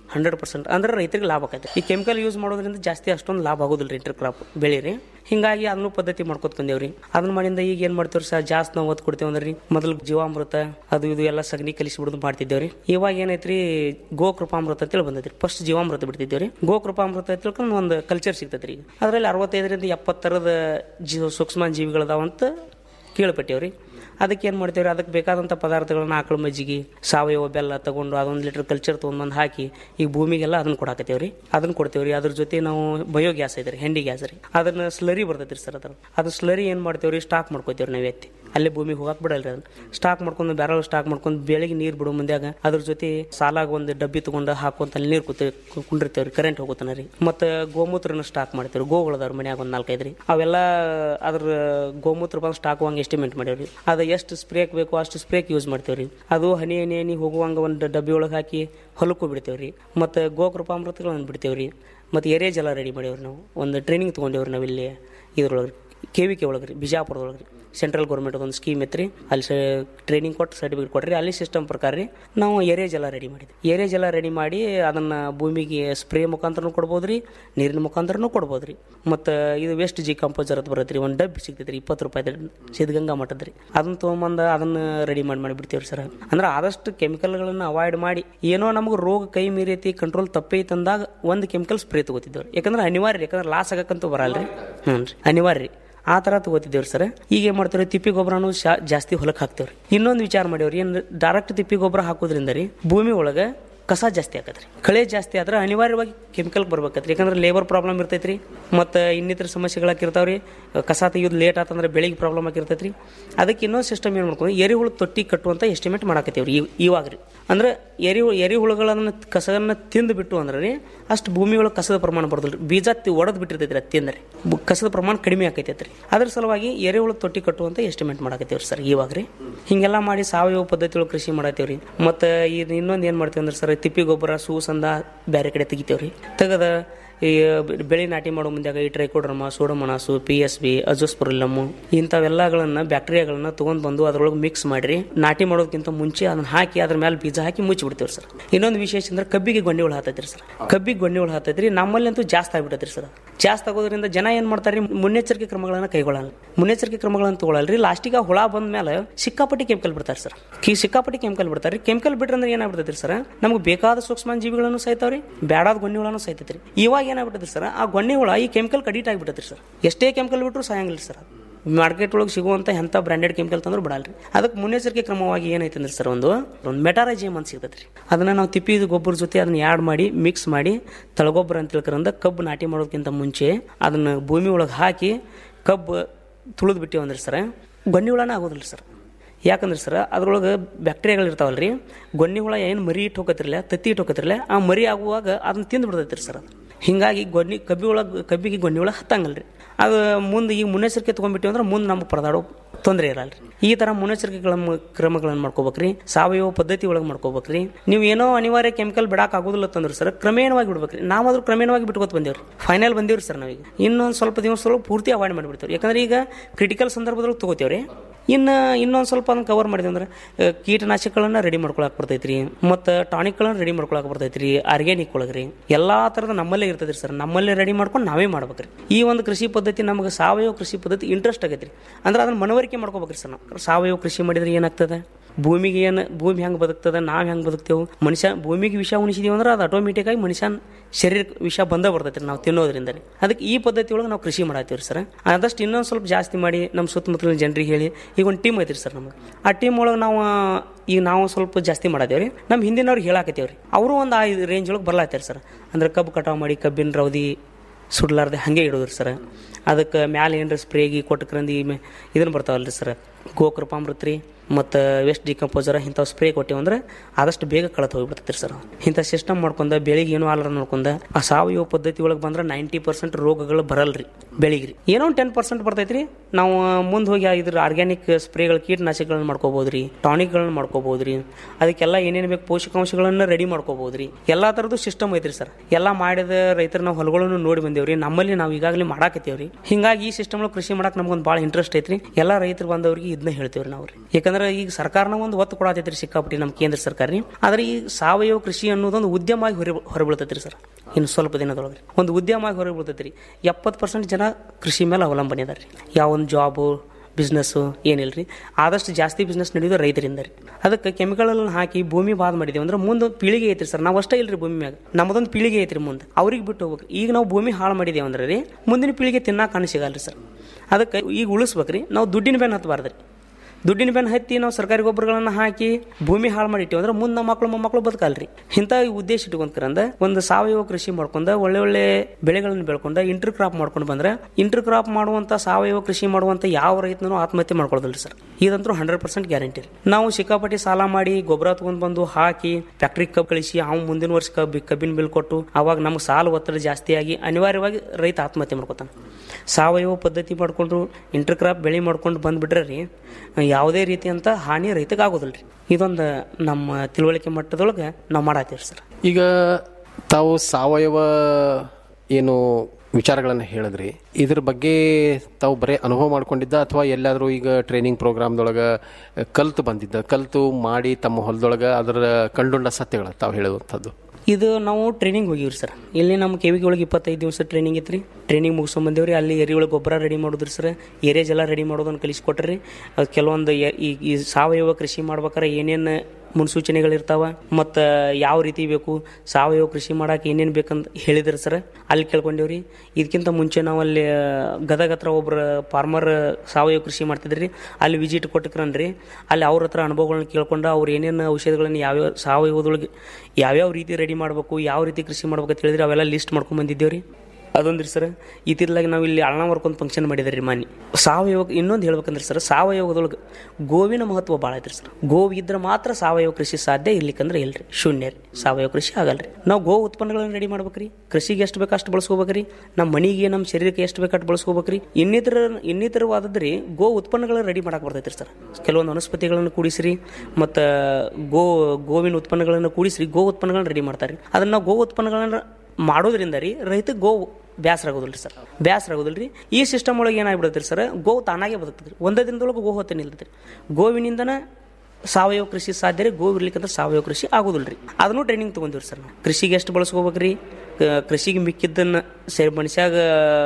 ಹಂಡ್ರೆಡ್ ಪರ್ಸೆಂಟ್ ಅಂದ್ರೆ ರೈತರಿಗೆ ಲಾಭ ಆಕೈತೆ ಈ ಕೆಮಿಕಲ್ ಯೂಸ್ ಮಾಡೋದ್ರಿಂದ ಜಾಸ್ತಿ ಅಷ್ಟೊಂದು ಲಾಭ ಆಗೋದಿಲ್ಲ ರೀ ಇಂಟರ್ ಕ್ರಾಪ್ ಬೆಳೆ ರೀ ಹಿಂಗಾಗಿ ಅದನ್ನು ಪದ್ಧತಿ ಮಾಡ್ಕೊತ ಬಂದೇವ್ರಿ ಅದನ್ನ ಮಾಡಿಂದ ಈಗ ಏನ್ ಮಾಡ್ತೇವ್ರಿ ಸರ್ ಜಾಸ್ತಿ ನಾವು ಒತ್ತು ಕೊಡ್ತೇವೆ ಅಂದ್ರೆ ರೀ ಮೊದಲು ಜೀವಾಮೃತ ಅದು ಇದು ಎಲ್ಲ ಸಗಣಿ ಕಲಿಸಿ ಬಿಡೋದು ಮಾಡ್ತಿದ್ದೇವ್ರಿ ಇವಾಗ ಏನೈತ್ರಿ ಗೋಕೃಪಾಮೃತ ಅಂತೇಳಿ ಬಂದೈತ್ರಿ ಫಸ್ಟ್ ಜೀವಾಮೃತ ಬಿಡ್ತಿದ್ದೇವ್ರಿ ಗೋಕೃಪಾಮೃತ ತಿಳ್ಕೊಂಡು ಒಂದು ಕಲ್ಚರ್ ಸಿಗ್ತೈತ್ರಿ ಈಗ ಅದರಲ್ಲಿ ಅರವತ್ತೈದರಿಂದ ಎಪ್ಪತ್ತರದ ಜೀವ ಸೂಕ್ಷ್ಮ ಜೀವಿಗಳದಾವಂತ ಕೇಳ್ಪಟ್ಟೇವ್ರಿ ಅದಕ್ಕೆ ಏನು ಮಾಡ್ತೇವ್ರಿ ಅದಕ್ಕೆ ಬೇಕಾದಂಥ ಪದಾರ್ಥಗಳನ್ನ ಆಕಳ ಮಜ್ಜಿಗೆ ಸಾವಯವ ಬೆಲ್ಲ ತಗೊಂಡು ಅದೊಂದು ಲೀಟರ್ ಕಲ್ಚರ್ ತೊಗೊಂಡ್ಬಂದು ಹಾಕಿ ಈಗ ಭೂಮಿಗೆಲ್ಲ ಅದನ್ನ ಕೊಡಾಕತ್ತೇವ್ರಿ ಅದನ್ನ ಕೊಡ್ತೇವ್ರಿ ಅದ್ರ ಜೊತೆ ನಾವು ಬಯೋ ಗ್ಯಾಸ್ ಐತ್ರಿ ಹೆಂಡಿ ಗ್ಯಾಸ್ ರೀ ಅದನ್ನ ಸ್ಲರಿ ಬರ್ತೈತ್ರಿ ಸರ್ ಅದ್ರ ಅದು ಸ್ಲರಿ ಏನು ಮಾಡ್ತೇವ್ರಿ ಸ್ಟಾಕ್ ಮಾಡ್ಕೋತೇವ್ರಿ ನಾವು ಎತ್ತಿ ಅಲ್ಲೇ ಭೂಮಿಗೆ ಹೋಗಕ್ ಬಿಡಲ್ರಿ ಅದನ್ನ ಸ್ಟಾಕ್ ಮಾಡ್ಕೊಂಡು ಬ್ಯಾರಲ್ ಸ್ಟಾಕ್ ಮಾಡ್ಕೊಂಡು ಬೆಳಗ್ಗೆ ನೀರು ಬಿಡೋ ಮುಂದ್ಯಾಗ ಅದ್ರ ಜೊತೆ ಸಾಲಾಗ ಒಂದು ಡಬ್ಬಿ ತಗೊಂಡು ಹಾಕೊಂತ ಅಲ್ಲಿ ನೀರು ಕೂತ ಕುಂಡಿರ್ತೇವ್ರಿ ಕರೆಂಟ್ ಹೋಗುತ್ತಾನ ರೀ ಮತ್ತೆ ಗೋಮೂತ್ರನ ಸ್ಟಾಕ್ ಮಾಡ್ತೇವ್ರಿ ಗೋಗಳದವ್ರ ಮನ್ಯಾಗ ಒಂದು ನಾಲ್ಕೈದು ರೀ ಅವೆಲ್ಲ ಅದ್ರ ಗೋಮೂತ್ರ ಬಂದು ಸ್ಟಾಕ್ ಹಂಗೆ ಎಸ್ಟಿಮೇಟ್ ಮಾಡೇವ್ರಿ ಅದು ಎಷ್ಟು ಸ್ಪ್ರೇಕ್ ಬೇಕು ಅಷ್ಟು ಸ್ಪ್ರೇಕ್ ಯೂಸ್ ಮಾಡ್ತೇವ್ರಿ ಅದು ಹನಿ ಹನಿ ಹನಿ ಹೋಗುವಂಗ ಒಂದು ಡಬ್ಬಿ ಒಳಗೆ ಹಾಕಿ ಹೊಲಕ್ಕೂ ಬಿಡ್ತೇವ್ರಿ ಮತ್ತು ಗೋಕೃಪಾಮೃತಗಳನ್ನು ಬಿಡ್ತೇವ್ರಿ ಮತ್ತು ಎರೆ ಜಲ ರೆಡಿ ಮಾಡೇವ್ರಿ ನಾವು ಒಂದು ಟ್ರೈನಿಂಗ್ ತೊಗೊಂಡೇವ್ರಿ ನಾವು ಇಲ್ಲಿ ಇದ್ರೊಳಗೆ ಕೆ ವಿ ಕೆ ಒಳಗೆ ರೀ ಬಿಜಾಪುರದೊಳಗೆ ರೀ ಸೆಂಟ್ರಲ್ ಗೌರ್ಮೆಂಟ್ ಒಂದು ಸ್ಕೀಮ್ ಐತ್ರಿ ಅಲ್ಲಿ ಟ್ರೈನಿಂಗ್ ಕೊಟ್ಟು ಸರ್ಟಿಫಿಕೇಟ್ ಕೊಟ್ರಿ ಅಲ್ಲಿ ಸಿಸ್ಟಮ್ ಪ್ರಕಾರ ರೀ ನಾವು ಎರೆ ಜಲ ರೆಡಿ ಮಾಡಿದ್ವಿ ಎರೆ ಜಲ ರೆಡಿ ಮಾಡಿ ಅದನ್ನು ಭೂಮಿಗೆ ಸ್ಪ್ರೇ ಮುಖಾಂತರನೂ ಕೊಡ್ಬೋದು ರೀ ನೀರಿನ ಮುಖಾಂತರನೂ ಕೊಡ್ಬೋದು ರೀ ಮತ್ತು ಇದು ವೇಸ್ಟ್ ಜಿ ಕಂಪೋಸರ್ ಅಂತ ಬರುತ್ತೆ ರೀ ಒಂದು ಡಬ್ಬಿ ಸಿಗ್ತೈತೆ ರೀ ಇಪ್ಪತ್ತು ರೂಪಾಯಿ ಸಿದ್ಧಗಂಗಾ ಮಠದ ರೀ ಅದನ್ನ ತೊಗೊಂಬಂದು ಅದನ್ನು ರೆಡಿ ಮಾಡಿ ಮಾಡಿ ಬಿಡ್ತೀವಿ ಸರ್ ಅಂದ್ರೆ ಆದಷ್ಟು ಕೆಮಿಕಲ್ಗಳನ್ನು ಅವಾಯ್ಡ್ ಮಾಡಿ ಏನೋ ನಮಗೆ ರೋಗ ಕೈ ಮೀರೈತಿ ಕಂಟ್ರೋಲ್ ತಪ್ಪೈತಿ ಅಂದಾಗ ಒಂದು ಕೆಮಿಕಲ್ ಸ್ಪ್ರೇ ತಗೋತಿದ್ದೇವೆ ಯಾಕಂದ್ರೆ ಅನಿವಾರ್ಯ ರೀ ಯಾಕಂದ್ರೆ ಲಾಸ್ ಆಗಕ್ಕಂತೂ ಬರಲ್ಲ ರೀ ಹ್ಞೂ ರೀ ಅನಿವಾರ್ಯ ರೀ ಆ ಥರ ತಗೋತಿದ್ದೇವ್ರಿ ಸರ್ ಈಗ ಏನು ಮಾಡ್ತೇವೆ ತಿಪ್ಪಿ ಗೊಬ್ಬರನು ಶಾ ಜಾಸ್ತಿ ಹೊಲಕ್ಕೆ ಹಾಕ್ತೇವ್ರಿ ಇನ್ನೊಂದು ವಿಚಾರ ಮಾಡ್ಯಾವ್ರಿ ಏನು ಡೈರೆಕ್ಟ್ ತಿಪ್ಪಿ ಗೊಬ್ಬರ ಹಾಕೋದ್ರಿಂದ ರೀ ಭೂಮಿ ಒಳಗೆ ಕಸ ಜಾಸ್ತಿ ಆಕತ್ರಿ ಕಳೆ ಜಾಸ್ತಿ ಆದ್ರೆ ಅನಿವಾರ್ಯವಾಗಿ ಕೆಮಿಕಲ್ ಬರ್ಬೇಕತ್ರಿ ಯಾಕಂದ್ರೆ ಲೇಬರ್ ಪ್ರಾಬ್ಲಮ್ ಇರ್ತೈತ್ರಿ ಮತ್ತು ಇನ್ನಿತರ ಸಮಸ್ಯೆಗಳಾಕಿರ್ತಾವ್ರಿ ಕಸ ತೆಗಿಯೋದು ಲೇಟ್ ಆತಂದ್ರೆ ಬೆಳಿಗ್ಗೆ ಪ್ರಾಬ್ಲಮ್ ಆಗಿರ್ತೈತ್ರಿ ಅದಕ್ಕೆ ಇನ್ನೊಂದು ಸಿಸ್ಟಮ್ ಏನು ಮಾಡ್ಕೊಂಡು ಎರಿಹುಳು ತೊಟ್ಟಿ ಕಟ್ಟುವಂತ ಎಸ್ಟಿಮೇಟ್ ಮಾಡಾಕತ್ತೀವ್ರಿ ಇವಾಗ ರೀ ಅಂದ್ರೆ ಎರಿ ಎರಿಹುಳುಗಳನ್ನು ಕಸವನ್ನು ತಿಂದು ಬಿಟ್ಟು ಅಂದ್ರೆ ರೀ ಅಷ್ಟು ಭೂಮಿ ಒಳಗೆ ಕಸದ ಪ್ರಮಾಣ ಬರೋದಿಲ್ಲ ಬೀಜ ಒಡೆದು ಬಿಟ್ಟಿರ್ತೈತ್ರಿ ಅದು ತಿಂದರೆ ಕಸದ ಪ್ರಮಾಣ ಕಡಿಮೆ ಆಕೈತೈತ್ರಿ ಅದ್ರ ಸಲುವಾಗಿ ಎರೆಹುಳು ತೊಟ್ಟಿ ಕಟ್ಟುವಂತ ಎಸ್ಟಿಮೇಟ್ ಮಾಡಾಕತ್ತೀವ್ರಿ ಸರ್ ಇವಾಗ ರೀ ಹಿಂಗೆಲ್ಲ ಮಾಡಿ ಸಾವಯವ ಪದ್ಧತಿ ಒಳಗೆ ಕೃಷಿ ಮಾಡತ್ತೇವ್ರಿ ಮತ್ತು ಇನ್ನೊಂದು ಏನು ಮಾಡ್ತೀವಿ ಅಂದ್ರೆ ಸರ್ ತಿಪ್ಪಿ ಗೊಬ್ಬರ ಸೂಸಂದ ಬೇರೆ ಕಡೆ ತೆಗಿತೇವ್ರಿ ತೆಗೆದ ಈ ಬೆಳೆ ನಾಟಿ ಮಾಡೋ ಮುಂದಾಗ ಈ trichoderma pseudomonas P S B azospirillum ಇಂಥವೆಲ್ಲಗಳನ್ನ ಬ್ಯಾಕ್ಟೀರಿಯಾಗಳನ್ನ ತೊಗೊಂಡ್ ಬಂದು ಅದ್ರೊಳಗೆ ಮಿಕ್ಸ್ ಮಾಡ್ರಿ ನಾಟಿ ಮಾಡೋದಕ್ಕಿಂತ ಮುಂಚೆ ಅದನ್ನ ಹಾಕಿ ಅದ್ರ ಮೇಲೆ ಬೀಜ ಹಾಕಿ ಮುಚ್ಚಿ ಬಿಡ್ತೇವೆ ಸರ್ ಇನ್ನೊಂದು ವಿಶೇಷ ಅಂದ್ರೆ ಕಬ್ಬಿಗೆ ಗೊಂಡಿ ಹುಳ ಹತ್ತೈತ್ರಿ ಸರ್ ಕಬ್ಬಿಗೆ ಗೊಂಡಿ ಹುಳ ಹತ್ತೈತ್ರಿ ನಮ್ಮಲ್ಲಿ ಅಂತೂ ಜಾಸ್ತಿ ಆಗ್ಬಿಟ್ಟೈತ್ರಿ ಸರ್ ಜಾಸ್ತಿ ಆಗೋದ್ರಿಂದ ಜನ ಏನ್ ಮಾಡ್ತಾರೆ ಮುನ್ನೆಚ್ಚರಿಕೆ ಕ್ರಮಗಳನ್ನ ಕೈಗೊಳ್ಳಲ್ಲ ಮುನ್ನೆಚ್ಚರಿಕೆ ಕ್ರಮಗಳನ್ನ ತಗೊಳ್ಳಲ್ರಿ ಲಾಸ್ಟಿಗೆ ಹುಳ ಬಂದ ಮೇಲೆ ಸಿಕ್ಕಾಪಟ್ಟಿ ಕೆಮಿಕಲ್ ಬಿಡ್ತಾರೆ ಸರ್ ಕಿ ಸಿಕ್ಕಾಪಟ್ಟಿ ಕೆಮಿಕಲ್ ಬಿಡ್ತಾರೆ ಕೆಮಿಕಲ್ ಬಿಟ್ರೆ ಅಂದ್ರೆ ಏನಾಗ್ಬಿಡ್ತೈತ್ರಿ ಸರ್ ನಮ್ಗೆ ಬೇಕಾದ ಸೂಕ್ಷ್ಮ ಜೀವಿಗಳನ್ನು ಸಹಿತಾವ್ರಿ ಬ್ಯಾಡಾದ ಗೊಂಡಿ ಹುಳನೂ ಸಹಿತೈತ್ರಿ ಇವಾಗ ಏನಾಗ್ಬಿಟ್ಟೈತ್ರಿ ಸರ್ ಆ ಗೊಂಡಿ ಹುಳ ಈ ಕೆಮಿಕಲ್ ಕಡಿಟ್ ಆಗಿಬಿಟ್ಟೈತ್ರಿ ಸರ್ ಎಷ್ಟೇ ಕೆಮಿಕಲ್ ಬಿಟ್ಟರು ಸಾಯಂಗಿಲ್ಲ ಸರ್ ಮಾರ್ಕೆಟ್ ಒಳಗೆ ಸಿಗುವಂತ ಎಂಥ ಬ್ರಾಂಡೆಡ್ ಕೆಮಿಕಲ್ ತಂದ್ರೆ ಬಿಡಲ್ರಿ ಅದಕ್ಕೆ ಮುನ್ನೆಚ್ಚರಿಕೆ ಕ್ರಮವಾಗಿ ಏನೈತೆ ಅಂದ್ರೆ ಸರ್ ಒಂದು ಒಂದು ಮೆಟಾರಜಿಯಮ್ ಅಂತ ಸಿಗ್ತೈತೆ ರೀ ಅದನ್ನ ನಾವು ತಿಪ್ಪಿ ಗೊಬ್ಬರ ಜೊತೆ ಅದನ್ನ ಆ್ಯಡ್ ಮಾಡಿ ಮಿಕ್ಸ್ ಮಾಡಿ ತಳಗೊಬ್ಬರ ಅಂತ ತಿಳ್ಕರಂದ ಕಬ್ಬು ನಾಟಿ ಮಾಡೋದಕ್ಕಿಂತ ಮುಂಚೆ ಅದನ್ನ ಭೂಮಿ ಒಳಗೆ ಹಾಕಿ ಕಬ್ಬು ತುಳಿದು ಬಿಟ್ಟಿವಿ ಅಂದ್ರೆ ಸರ್ ಗೊನ್ನಿ ಹುಳನ ಆಗೋದಿಲ್ಲ ಸರ್ ಯಾಕಂದ್ರೆ ಸರ್ ಅದ್ರೊಳಗೆ ಬ್ಯಾಕ್ಟೀರಿಯಾಗಳು ಇರ್ತಾವಲ್ರಿ ಗೊನ್ನಿ ಹುಳ ಏನು ಮರಿ ಇಟ್ಟು ಹೋಗತ್ತಿರಲ್ಲ ತತ್ತಿ ಇಟ್ಟು ಹೋಗತ್ತಿರಲ್ಲ ಆ ಮರಿ ಆಗುವಾಗ ಅದನ್ನ ತಿಂದು ಬಿಡ್ತೈತ್ರಿ ಸರ್ ಅದು ಹಿಂಗಾಗಿ ಗೊನ್ನಿ ಕಬ್ಬಿ ಒಳಗೆ ಕಬ್ಬಿಗೆ ಗೊನ್ನಿ ಒಳಗೆ ಹತ್ತಂಗಲ್ರಿ ಅದು ಮುಂದೆ ಈಗ ಮುನ್ನೆಚ್ಚರಿಕೆ ತೊಗೊಂಡ್ಬಿಟ್ಟಿವಿ ಅಂದ್ರೆ ಮುಂದೆ ನಮ್ಗೆ ಪರದಾಡೋ ತೊಂದರೆ ಇರಲ್ರಿ ಈ ಥರ ಮುನ್ನೆಚ್ಚರಿಕೆ ಕ್ರಮಗಳನ್ನು ಮಾಡ್ಕೋಬೇಕ್ರಿ ಸಾವಯವ ಪದ್ಧತಿ ಒಳಗೆ ಮಾಡ್ಕೋಬೇಕ್ರಿ ನೀವು ಏನೋ ಅನಿವಾರ್ಯ ಕೆಮಿಕಲ್ ಬಿಡಾಕ್ ಆಗೋದಿಲ್ಲ ತಂದ್ರೆ ಸರ್ ಕ್ರಮೇಣವಾಗಿ ಬಿಡ್ಬೇಕ್ರಿ ನಾವಾದ್ರೂ ಕ್ರಮೇಣವಾಗಿ ಬಿಟ್ಕೋತ ಬಂದೇವ್ರಿ ಫೈನಲ್ ಬಂದಿವ್ರಿ ಸರ್ ನಾವೀಗ ಇನ್ನೊಂದು ಸ್ವಲ್ಪ ದಿವಸ ಪೂರ್ತಿ ಅವಾಯ್ಡ್ ಮಾಡಿಬಿಡ್ತೇವೆ ಯಾಕಂದ್ರೆ ಈಗ ಕ್ರಿಟಿಕಲ್ ಸಂದರ್ಭದೊಳಗೆ ತಗೋತೇವ್ರಿ ಇನ್ನು ಇನ್ನೊಂದು ಸ್ವಲ್ಪ ಅದನ್ನ ಕವರ್ ಮಾಡಿದೆ ಅಂದ್ರೆ ಆ, ಕೀಟನಾಶಕಗಳನ್ನ ರೆಡಿ ಮಾಡ್ಕೊಳಕ್ ಬರ್ತೈತ್ರಿ ಮತ್ತು ಟಾನಿಕ್ಗಳನ್ನ ರೆಡಿ ಮಾಡ್ಕೊಳಕ್ ಬರ್ತೈತ್ರಿ ಆರ್ಗ್ಯಾನಿಕ್ ಒಳಗ್ರಿ ಎಲ್ಲಾ ಥರದ ನಮ್ಮಲ್ಲೇ ಇರ್ತೈತ್ರಿ ಸರ್ ನಮ್ಮಲ್ಲೇ ರೆಡಿ ಮಾಡ್ಕೊಂಡು ನಾವೇ ಮಾಡ್ಬೇಕ್ರಿ ಈ ಒಂದು ಕೃಷಿ ಪದ್ಧತಿ ನಮಗೆ ಸಾವಯವ ಕೃಷಿ ಪದ್ಧತಿ ಇಂಟ್ರೆಸ್ಟ್ ಆಗೈತ್ರಿ ಅಂದ್ರೆ ಅದನ್ನ ಮನವರಿಕೆ ಮಾಡ್ಕೋಬೇಕ್ರಿ ಸರ್ ನಾವು ಸಾವಯವ ಕೃಷಿ ಮಾಡಿದ್ರೆ ಏನಾಗ್ತದೆ ಭೂಮಿಗೆ ಏನು ಭೂಮಿ ಹೆಂಗೆ ಬದುಕ್ತದೆ ನಾವು ಹೆಂಗೆ ಬದುಕ್ತೇವೆ ಮನುಷ್ಯ ಭೂಮಿಗೆ ವಿಷ ಉಣಿಸಿದೀವಿ ಅಂದ್ರೆ ಅದು ಆಟೋಮೆಟಿಕ್ ಆಗಿ ಮನುಷ್ಯನ ಶರೀರಕ್ಕೆ ವಿಷ ಬಂದ ಬರ್ತೈತೆ ನಾವು ತಿನ್ನೋದ್ರಿಂದ ಅದಕ್ಕೆ ಈ ಪದ್ಧತಿ ಒಳಗೆ ನಾವು ಕೃಷಿ ಮಾಡತ್ತೀವಿ ಸರ್ ಆದಷ್ಟು ಇನ್ನೊಂದು ಸ್ವಲ್ಪ ಜಾಸ್ತಿ ಮಾಡಿ ನಮ್ಮ ಸುತ್ತಮುತ್ತಲಿನ ಜನರಿಗೆ ಹೇಳಿ ಈಗ ಒಂದು ಟೀಮ್ ಐತ್ರಿ ಸರ್ ನಮಗೆ ಆ ಟೀಮ್ ಒಳಗೆ ನಾವು ಈಗ ನಾವು ಸ್ವಲ್ಪ ಜಾಸ್ತಿ ಮಾಡತ್ತೇವ್ರಿ ನಮ್ಮ ಹಿಂದಿನವ್ರಿಗೆ ಹೇಳಾಕತ್ತೇವ್ರಿ ಅವರು ಒಂದು ಆ ರೇಂಜ್ ಒಳಗೆ ಬರ್ಲಾತ್ಯಾರ ಸರ್ ಅಂದ್ರೆ ಕಬ್ಬು ಕಟಾವು ಮಾಡಿ ಕಬ್ಬಿನ ರವದಿ ಸುಡ್ಲಾರ್ದೆ ಹಾಗೆ ಇಡೋದ್ರಿ ಸರ್ ಅದಕ್ಕೆ ಮ್ಯಾಲೆ ಏನ್ರ ಸ್ಪ್ರೇಗಿ ಕೊಟ್ಟಕ್ರಂದಿ ಇದನ್ನ ಬರ್ತಾವಲ್ರಿ ಸರ್ ಗೋಕೃಪಾಮೃತ ರೀ ಮತ್ತು ವೆಸ್ಟ್ ಡಿಕಂಪೋಸರ್ ಇಂಥವು ಸ್ಪ್ರೇ ಕೊಟ್ಟಿವಿ ಅಂದ್ರೆ ಆದಷ್ಟು ಬೇಗ ಕಳತ್ ಹೋಗ್ಬಿಡ್ತೈತ್ರಿ ಸರ್ ಇಂಥ ಸಿಸ್ಟಮ್ ಮಾಡ್ಕೊಂಡ ಬೆಳಿಗ್ಗೆ ಏನೋ ಆಲರ ನೋಡ್ಕೊಂಡ ಆ ಸಾವಯವ ಪದ್ಧತಿ ಒಳಗೆ ಬಂದ್ರೆ ನೈಂಟಿ ಪರ್ಸೆಂಟ್ ರೋಗಗಳು ಬರಲ್ರಿ ಬೆಳಿಗ್ಗೆ ರೀ ಏನೋ ಒಂದು ಟೆನ್ ಪರ್ಸೆಂಟ್ ಬರ್ತೈತ್ರಿ ನಾವು ಮುಂದೆ ಹೋಗಿ ಇದ್ರ ಆರ್ಗ್ಯಾನಿಕ್ ಸ್ಪ್ರೇಗಳು ಕೀಟನಾಶಕಗಳನ್ನ ಮಾಡ್ಕೋಬೋದ್ರಿ ಟಾನಿಕ್ಗಳನ್ನ ಮಾಡ್ಕೋಬೋದ್ರಿ ಅದಕ್ಕೆಲ್ಲ ಏನೇನು ಬೇಕು ಪೋಷಕಾಂಶಗಳನ್ನ ರೆಡಿ ಮಾಡ್ಕೋಬೋದ್ರಿ ಎಲ್ಲಾ ಥರದ್ದು ಸಿಸ್ಟಮ್ ಐತ್ರಿ ಸರ್ ಎಲ್ಲ ಮಾಡಿದ ರೈತರ ನಾವು ಹೊಲಗಳನ್ನು ನೋಡಿ ಬಂದೇವ್ರಿ ನಮ್ಮಲ್ಲಿ ನಾವು ಈಗಾಗಲೇ ಮಾಡಾಕತ್ತೇವ್ರಿ ಹಿಂಗಾಗಿ ಈ ಸಿಸ್ಟಮ್ ಕೃಷಿ ಮಾಡಕ್ ನಮ್ಗೊಂದು ಭಾಳ ಇಂಟ್ರೆಸ್ಟ್ ಐತ್ರಿ ಎಲ್ಲ ರೈತರು ಬಂದವ್ರಿಗೆ ಇದನ್ನ ಹೇಳ್ತೇವ್ರಿ ನಾವು ರೀ ಯಾಕಂದ್ರೆ ಯಾಕಂದ್ರೆ ಈಗ ಸರ್ಕಾರನ ಒಂದು ಒತ್ತು ಕೊಡತೈತ್ರಿ ಸಿಕ್ಕಾಪಟ್ಟಿ ನಮ್ಮ ಕೇಂದ್ರ ಸರ್ಕಾರ ರೀ ಆದ್ರೆ ಈ ಸಾವಯವ ಕೃಷಿ ಅನ್ನೋದೊಂದು ಉದ್ಯಮ ಆಗಿ ಹೊರ ಹೊರಬೀಳ್ತೈತ್ರಿ ಸರ್ ಇನ್ನು ಸ್ವಲ್ಪ ದಿನದೊಳಗೆ ಒಂದು ಉದ್ಯಮ ಆಗಿ ಹೊರಬೀಳ್ತೈತ್ರಿ ಎಪ್ಪತ್ತು ಪರ್ಸೆಂಟ್ ಜನ ಕೃಷಿ ಮೇಲೆ ಅವಲಂಬನೆ ಅದಾರ ರೀ ಯಾವ ಒಂದು ಜಾಬು ಬಿಸ್ನೆಸ್ಸು ಏನಿಲ್ಲ ರೀ ಆದಷ್ಟು ಜಾಸ್ತಿ ಬಿಸ್ನೆಸ್ ನಡೆಯೋದು ರೈತರಿಂದ ರೀ ಅದಕ್ಕೆ ಕೆಮಿಕಲ್ ಹಾಕಿ ಭೂಮಿ ಬಾದ್ ಮಾಡಿದೇವೆ ಅಂದ್ರೆ ಮುಂದೆ ಪೀಳಿಗೆ ಐತ್ರಿ ಸರ್ ನಾವು ಅಷ್ಟೇ ಇಲ್ರಿ ಭೂಮಿ ಮ್ಯಾಗ ನಮ್ಮದೊಂದು ಪೀಳಿಗೆ ಐತ್ರಿ ಮುಂದೆ ಅವ್ರಿಗೆ ಬಿಟ್ಟು ಹೋಗ್ಬೇಕು ಈಗ ನಾವು ಭೂಮಿ ಹಾಳು ಮಾಡಿದೇವೆ ಅಂದ್ರೆ ರೀ ಮುಂದಿನ ಪೀಳಿಗೆ ತಿನ್ನಾಕ ಕಾಣ ಸಿಗಲ್ರಿ ಸರ್ ಅದಕ್ಕೆ ಈಗ ಉಳಿಸ್ಬೇಕ್ರಿ ನಾವು ದುಡ್ಡಿನ ಬೆನ್ನು ಹತ್ತಬಾರ್ದು ರೀ ದುಡ್ಡಿನ ಬೆನ್ನು ಹತ್ತಿ ನಾವು ಸರ್ಕಾರಿ ಗೊಬ್ಬರಗಳನ್ನ ಹಾಕಿ ಭೂಮಿ ಹಾಳು ಮಾಡಿಟ್ಟಿವಿ ಅಂದ್ರೆ ಮುಂದೆ ನಮ್ಮ ಮಕ್ಕಳು ಮೊಮ್ಮಕ್ಕಳು ಬದುಕಲ್ರಿ ಇಂಥ ಉದ್ದೇಶ ಇಟ್ಕೊಂಡ್ಕರಂದ ಒಂದು ಸಾವಯವ ಕೃಷಿ ಮಾಡ್ಕೊಂಡ ಒಳ್ಳೆ ಒಳ್ಳೆ ಬೆಳೆಗಳನ್ನು ಬೆಳ್ಕೊಂಡ ಇಂಟರ್ ಕ್ರಾಪ್ ಮಾಡ್ಕೊಂಡು ಬಂದ್ರೆ ಇಂಟರ್ ಕ್ರಾಪ್ ಮಾಡುವಂತ ಸಾವಯವ ಕೃಷಿ ಮಾಡುವಂತ ಯಾವ ರೈತನೂ ಆತ್ಮಹತ್ಯೆ ಮಾಡ್ಕೊಳ್ಳೋದಿಲ್ಲ ಸರ್ ಇದಂತೂ ಹಂಡ್ರೆಡ್ ಪರ್ಸೆಂಟ್ ಗ್ಯಾರಂಟಿ ರೀ ನಾವು ಸಿಕ್ಕಾಪಟ್ಟಿ ಸಾಲ ಮಾಡಿ ಗೊಬ್ಬರ ತಗೊಂಡ್ ಬಂದು ಹಾಕಿ ಫ್ಯಾಕ್ಟ್ರಿ ಕಬ್ಬು ಕಳಿಸಿ ಅವ್ನು ಮುಂದಿನ ವರ್ಷ ಕಬ್ಬಿ ಕಬ್ಬಿನ ಬಿಲ್ ಕೊಟ್ಟು ಅವಾಗ ನಮ್ಗೆ ಸಾಲ ಒತ್ತಡ ಜಾಸ್ತಿ ಆಗಿ ಅನಿವಾರ್ಯವಾಗಿ ರೈತ ಆತ್ಮಹತ್ಯೆ ಮಾಡ್ಕೊತಾನೆ ಸಾವಯವ ಪದ್ಧತಿ ಮಾಡ್ಕೊಂಡು ಇಂಟರ್ ಕ್ರಾಪ್ ಬೆಳೆ ಮಾಡ್ಕೊಂಡು ಬಂದ್ಬಿಟ್ರೆ ರೀ ಯಾವುದೇ ರೀತಿಯಂತ ಹಾನಿ ರೈತಗೆ ಆಗೋದಿಲ್ಲ ರೀ ಇದೊಂದು ನಮ್ಮ ತಿಳುವಳಿಕೆ ಮಟ್ಟದೊಳಗೆ ನಾವು ಮಾಡತ್ತೀವಿ ಸರ್ ಈಗ ತಾವು ಸಾವಯವ ಏನು ವಿಚಾರಗಳನ್ನು ಹೇಳಿದ್ರಿ ಇದ್ರ ಬಗ್ಗೆ ತಾವು ಬರೀ ಅನುಭವ ಮಾಡ್ಕೊಂಡಿದ್ದ ಅಥವಾ ಎಲ್ಲಾದರೂ ಈಗ ಟ್ರೈನಿಂಗ್ ಪ್ರೋಗ್ರಾಮ್ದೊಳಗೆ ಕಲ್ತು ಬಂದಿದ್ದ ಕಲ್ತು ಮಾಡಿ ತಮ್ಮ ಹೊಲದೊಳಗೆ ಅದರ ಕಂಡುಂಡ ಸತ್ಯಗಳು ತಾವು ಹೇಳುವಂಥದ್ದು ಇದು ನಾವು ಟ್ರೈನಿಂಗ್ ಹೋಗಿವ್ರಿ ಸರ್ ಇಲ್ಲಿ ನಮ್ಮ ಕೆವಿಗೆ ಒಳಗೆ ಇಪ್ಪತ್ತೈದು ದಿವಸ ಟ್ರೈನಿಂಗ್ ಇತ್ತು ರೀ ಟ್ರೈನಿಂಗ್ ಮುಗಿಸ್ಕೊಂಡ್ ಬಂದೇವ್ರಿ ಅಲ್ಲಿ ಎರಿ ಒಳಗೆ ಗೊಬ್ಬರ ರೆಡಿ ಮಾಡೋದ್ರಿ ಸರ್ ಎರೇಜ್ ಎಲ್ಲ ರೆಡಿ ಮಾಡೋದನ್ನು ಕಲಿಸ್ಕೊಟ್ರಿ ಅದು ಕೆಲವೊಂದು ಎ- ಈ ಈ ಸಾವಯವ ಕೃಷಿ ಮಾಡ್ಬೇಕಾರೆ ಏನೇನು ಮುನ್ಸೂಚನೆಗಳಿರ್ತಾವ ಮತ್ತು ಯಾವ ರೀತಿ ಬೇಕು ಸಾವಯವ ಕೃಷಿ ಮಾಡಕ್ಕೆ ಏನೇನು ಬೇಕಂತ ಹೇಳಿದ್ರು ಸರ್ ಅಲ್ಲಿ ಕೇಳ್ಕೊಂಡೇವ್ರಿ ಇದಕ್ಕಿಂತ ಮುಂಚೆ ನಾವು ಅಲ್ಲಿ ಗದಗ ಹತ್ರ ಒಬ್ರು ಫಾರ್ಮರ್ ಸಾವಯವ ಕೃಷಿ ಮಾಡ್ತಿದ್ರಿ ಅಲ್ಲಿ ವಿಸಿಟ್ ಕೊಟ್ಟಕ್ರನ್ರಿ ಅಲ್ಲಿ ಅವ್ರ ಹತ್ರ ಅನುಭವಗಳನ್ನ ಕೇಳ್ಕೊಂಡು ಅವ್ರು ಏನೇನು ಔಷಧಿಗಳನ್ನ ಯಾವ್ಯಾವ ಸಾವಯವದೊಳಗೆ ಯಾವ್ಯಾವ ರೀತಿ ರೆಡಿ ಮಾಡಬೇಕು ಯಾವ ರೀತಿ ಕೃಷಿ ಮಾಡ್ಬೇಕು ಅಂತ ಹೇಳಿದ್ರೆ ಅವೆಲ್ಲ ಲಿಸ್ಟ್ ಮಾಡ್ಕೊಂಡ್ ಬಂದಿದ್ದೇವ್ರಿ ಅದೊಂದ್ರಿ ಸರ್ ಇತ್ತಿರ್ಲಾಗಿ ನಾವು ಇಲ್ಲಿ ಅಳ್ನಾವರ್ಕೊಂದು ಫಂಕ್ಷನ್ ಮಾಡಿದ್ರಿ ಮಾನಿ ಸಾವಯವ ಇನ್ನೊಂದು ಹೇಳ್ಬೇಕಂದ್ರೆ ಸರ್ ಸಾವಯವದೊಳಗೆ ಗೋವಿನ ಮಹತ್ವ ಭಾಳ ಐತ್ರಿ ಸರ್ ಗೋವು ಇದ್ರೆ ಮಾತ್ರ ಸಾವಯವ ಕೃಷಿ ಸಾಧ್ಯ ಇರ್ಲಿಕ್ಕಂದ್ರೆ ಇಲ್ರಿ ಶೂನ್ಯ ರೀ ಸಾವಯವ ಕೃಷಿ ಆಗಲ್ರಿ ನಾವು ಗೋ ಉತ್ಪನ್ನಗಳನ್ನ ರೆಡಿ ಮಾಡ್ಬೇಕ್ರಿ ಕೃಷಿಗೆ ಎಷ್ಟು ಬೇಕು ಅಷ್ಟು ಬಳಸ್ಕೋಬೇಕ್ರಿ ನಮ್ಮ ಮನಿಗೆ ನಮ್ಮ ಶರೀರಕ್ಕೆ ಎಷ್ಟು ಬೇಕು ಅಷ್ಟು ಬಳಸ್ಕೋಬೇಕ್ರಿ ಇನ್ನಿತರ ಇನ್ನಿತರವಾದದ್ರಿ ಗೋ ಉತ್ಪನ್ನಗಳನ್ನ ರೆಡಿ ಮಾಡಕ್ ಬರ್ತೈತ್ರಿ ಸರ್ ಕೆಲವೊಂದು ವನಸ್ಪತಿಗಳನ್ನು ಕೂಡಿಸ್ರಿ ಮತ್ತು ಗೋ ಗೋವಿನ ಉತ್ಪನ್ನಗಳನ್ನು ಕೂಡಿಸ್ರಿ ಗೋ ಉತ್ಪನ್ನಗಳನ್ನ ರೆಡಿ ಮಾಡ್ತಾರೆ ಅದನ್ನ ನಾವು ಗೋ ಉತ್ಪನ್ನಗಳನ್ನ ಮಾಡೋದ್ರಿಂದ ರೀ ರೈತ ಗೋ ಬ್ಯಾಸರ ಆಗೋದಿಲ್ಲ ಸರ್ ಬ್ಯಾಸರ ಆಗೋದಿಲ್ಲ ರೀ ಈ ಸಿಸ್ಟಮ್ ಒಳಗೆ ಏನಾಗ್ಬಿಡುತ್ತೆ ಸರ್ ಗೋವು ತಾನಾಗೆ ಬದುಕ್ತದೆ ರೀ ಒಂದೇ ದಿನದೊಳಗೆ ಗೋ ಹೊತ್ತೆ ನಿಲ್ತದೆ ಗೋವಿನಿಂದನ ಸಾವಯವ ಕೃಷಿ ಸಾಧ್ಯ ರೀ ಗೋ ಇರ್ಲಿಕ್ಕಂದ್ರೆ ಸಾವಯವ ಕೃಷಿ ಆಗೋದಿಲ್ಲ ರೀ ಅದನ್ನು ಟ್ರೈನಿಂಗ್ ತೊಗೊಂಡಿವ್ರಿ ಸರ್ ನಾವು ಕೃಷಿಗೆ ಎಷ್ಟು ಬಳಸ್ಕೋಬೇಕ್ರಿ ಕ- ಕೃಷಿಗೆ ಮಿಕ್ಕಿದ್ದನ್ನು ಸೇ ಮನುಷ್ಯಾಗ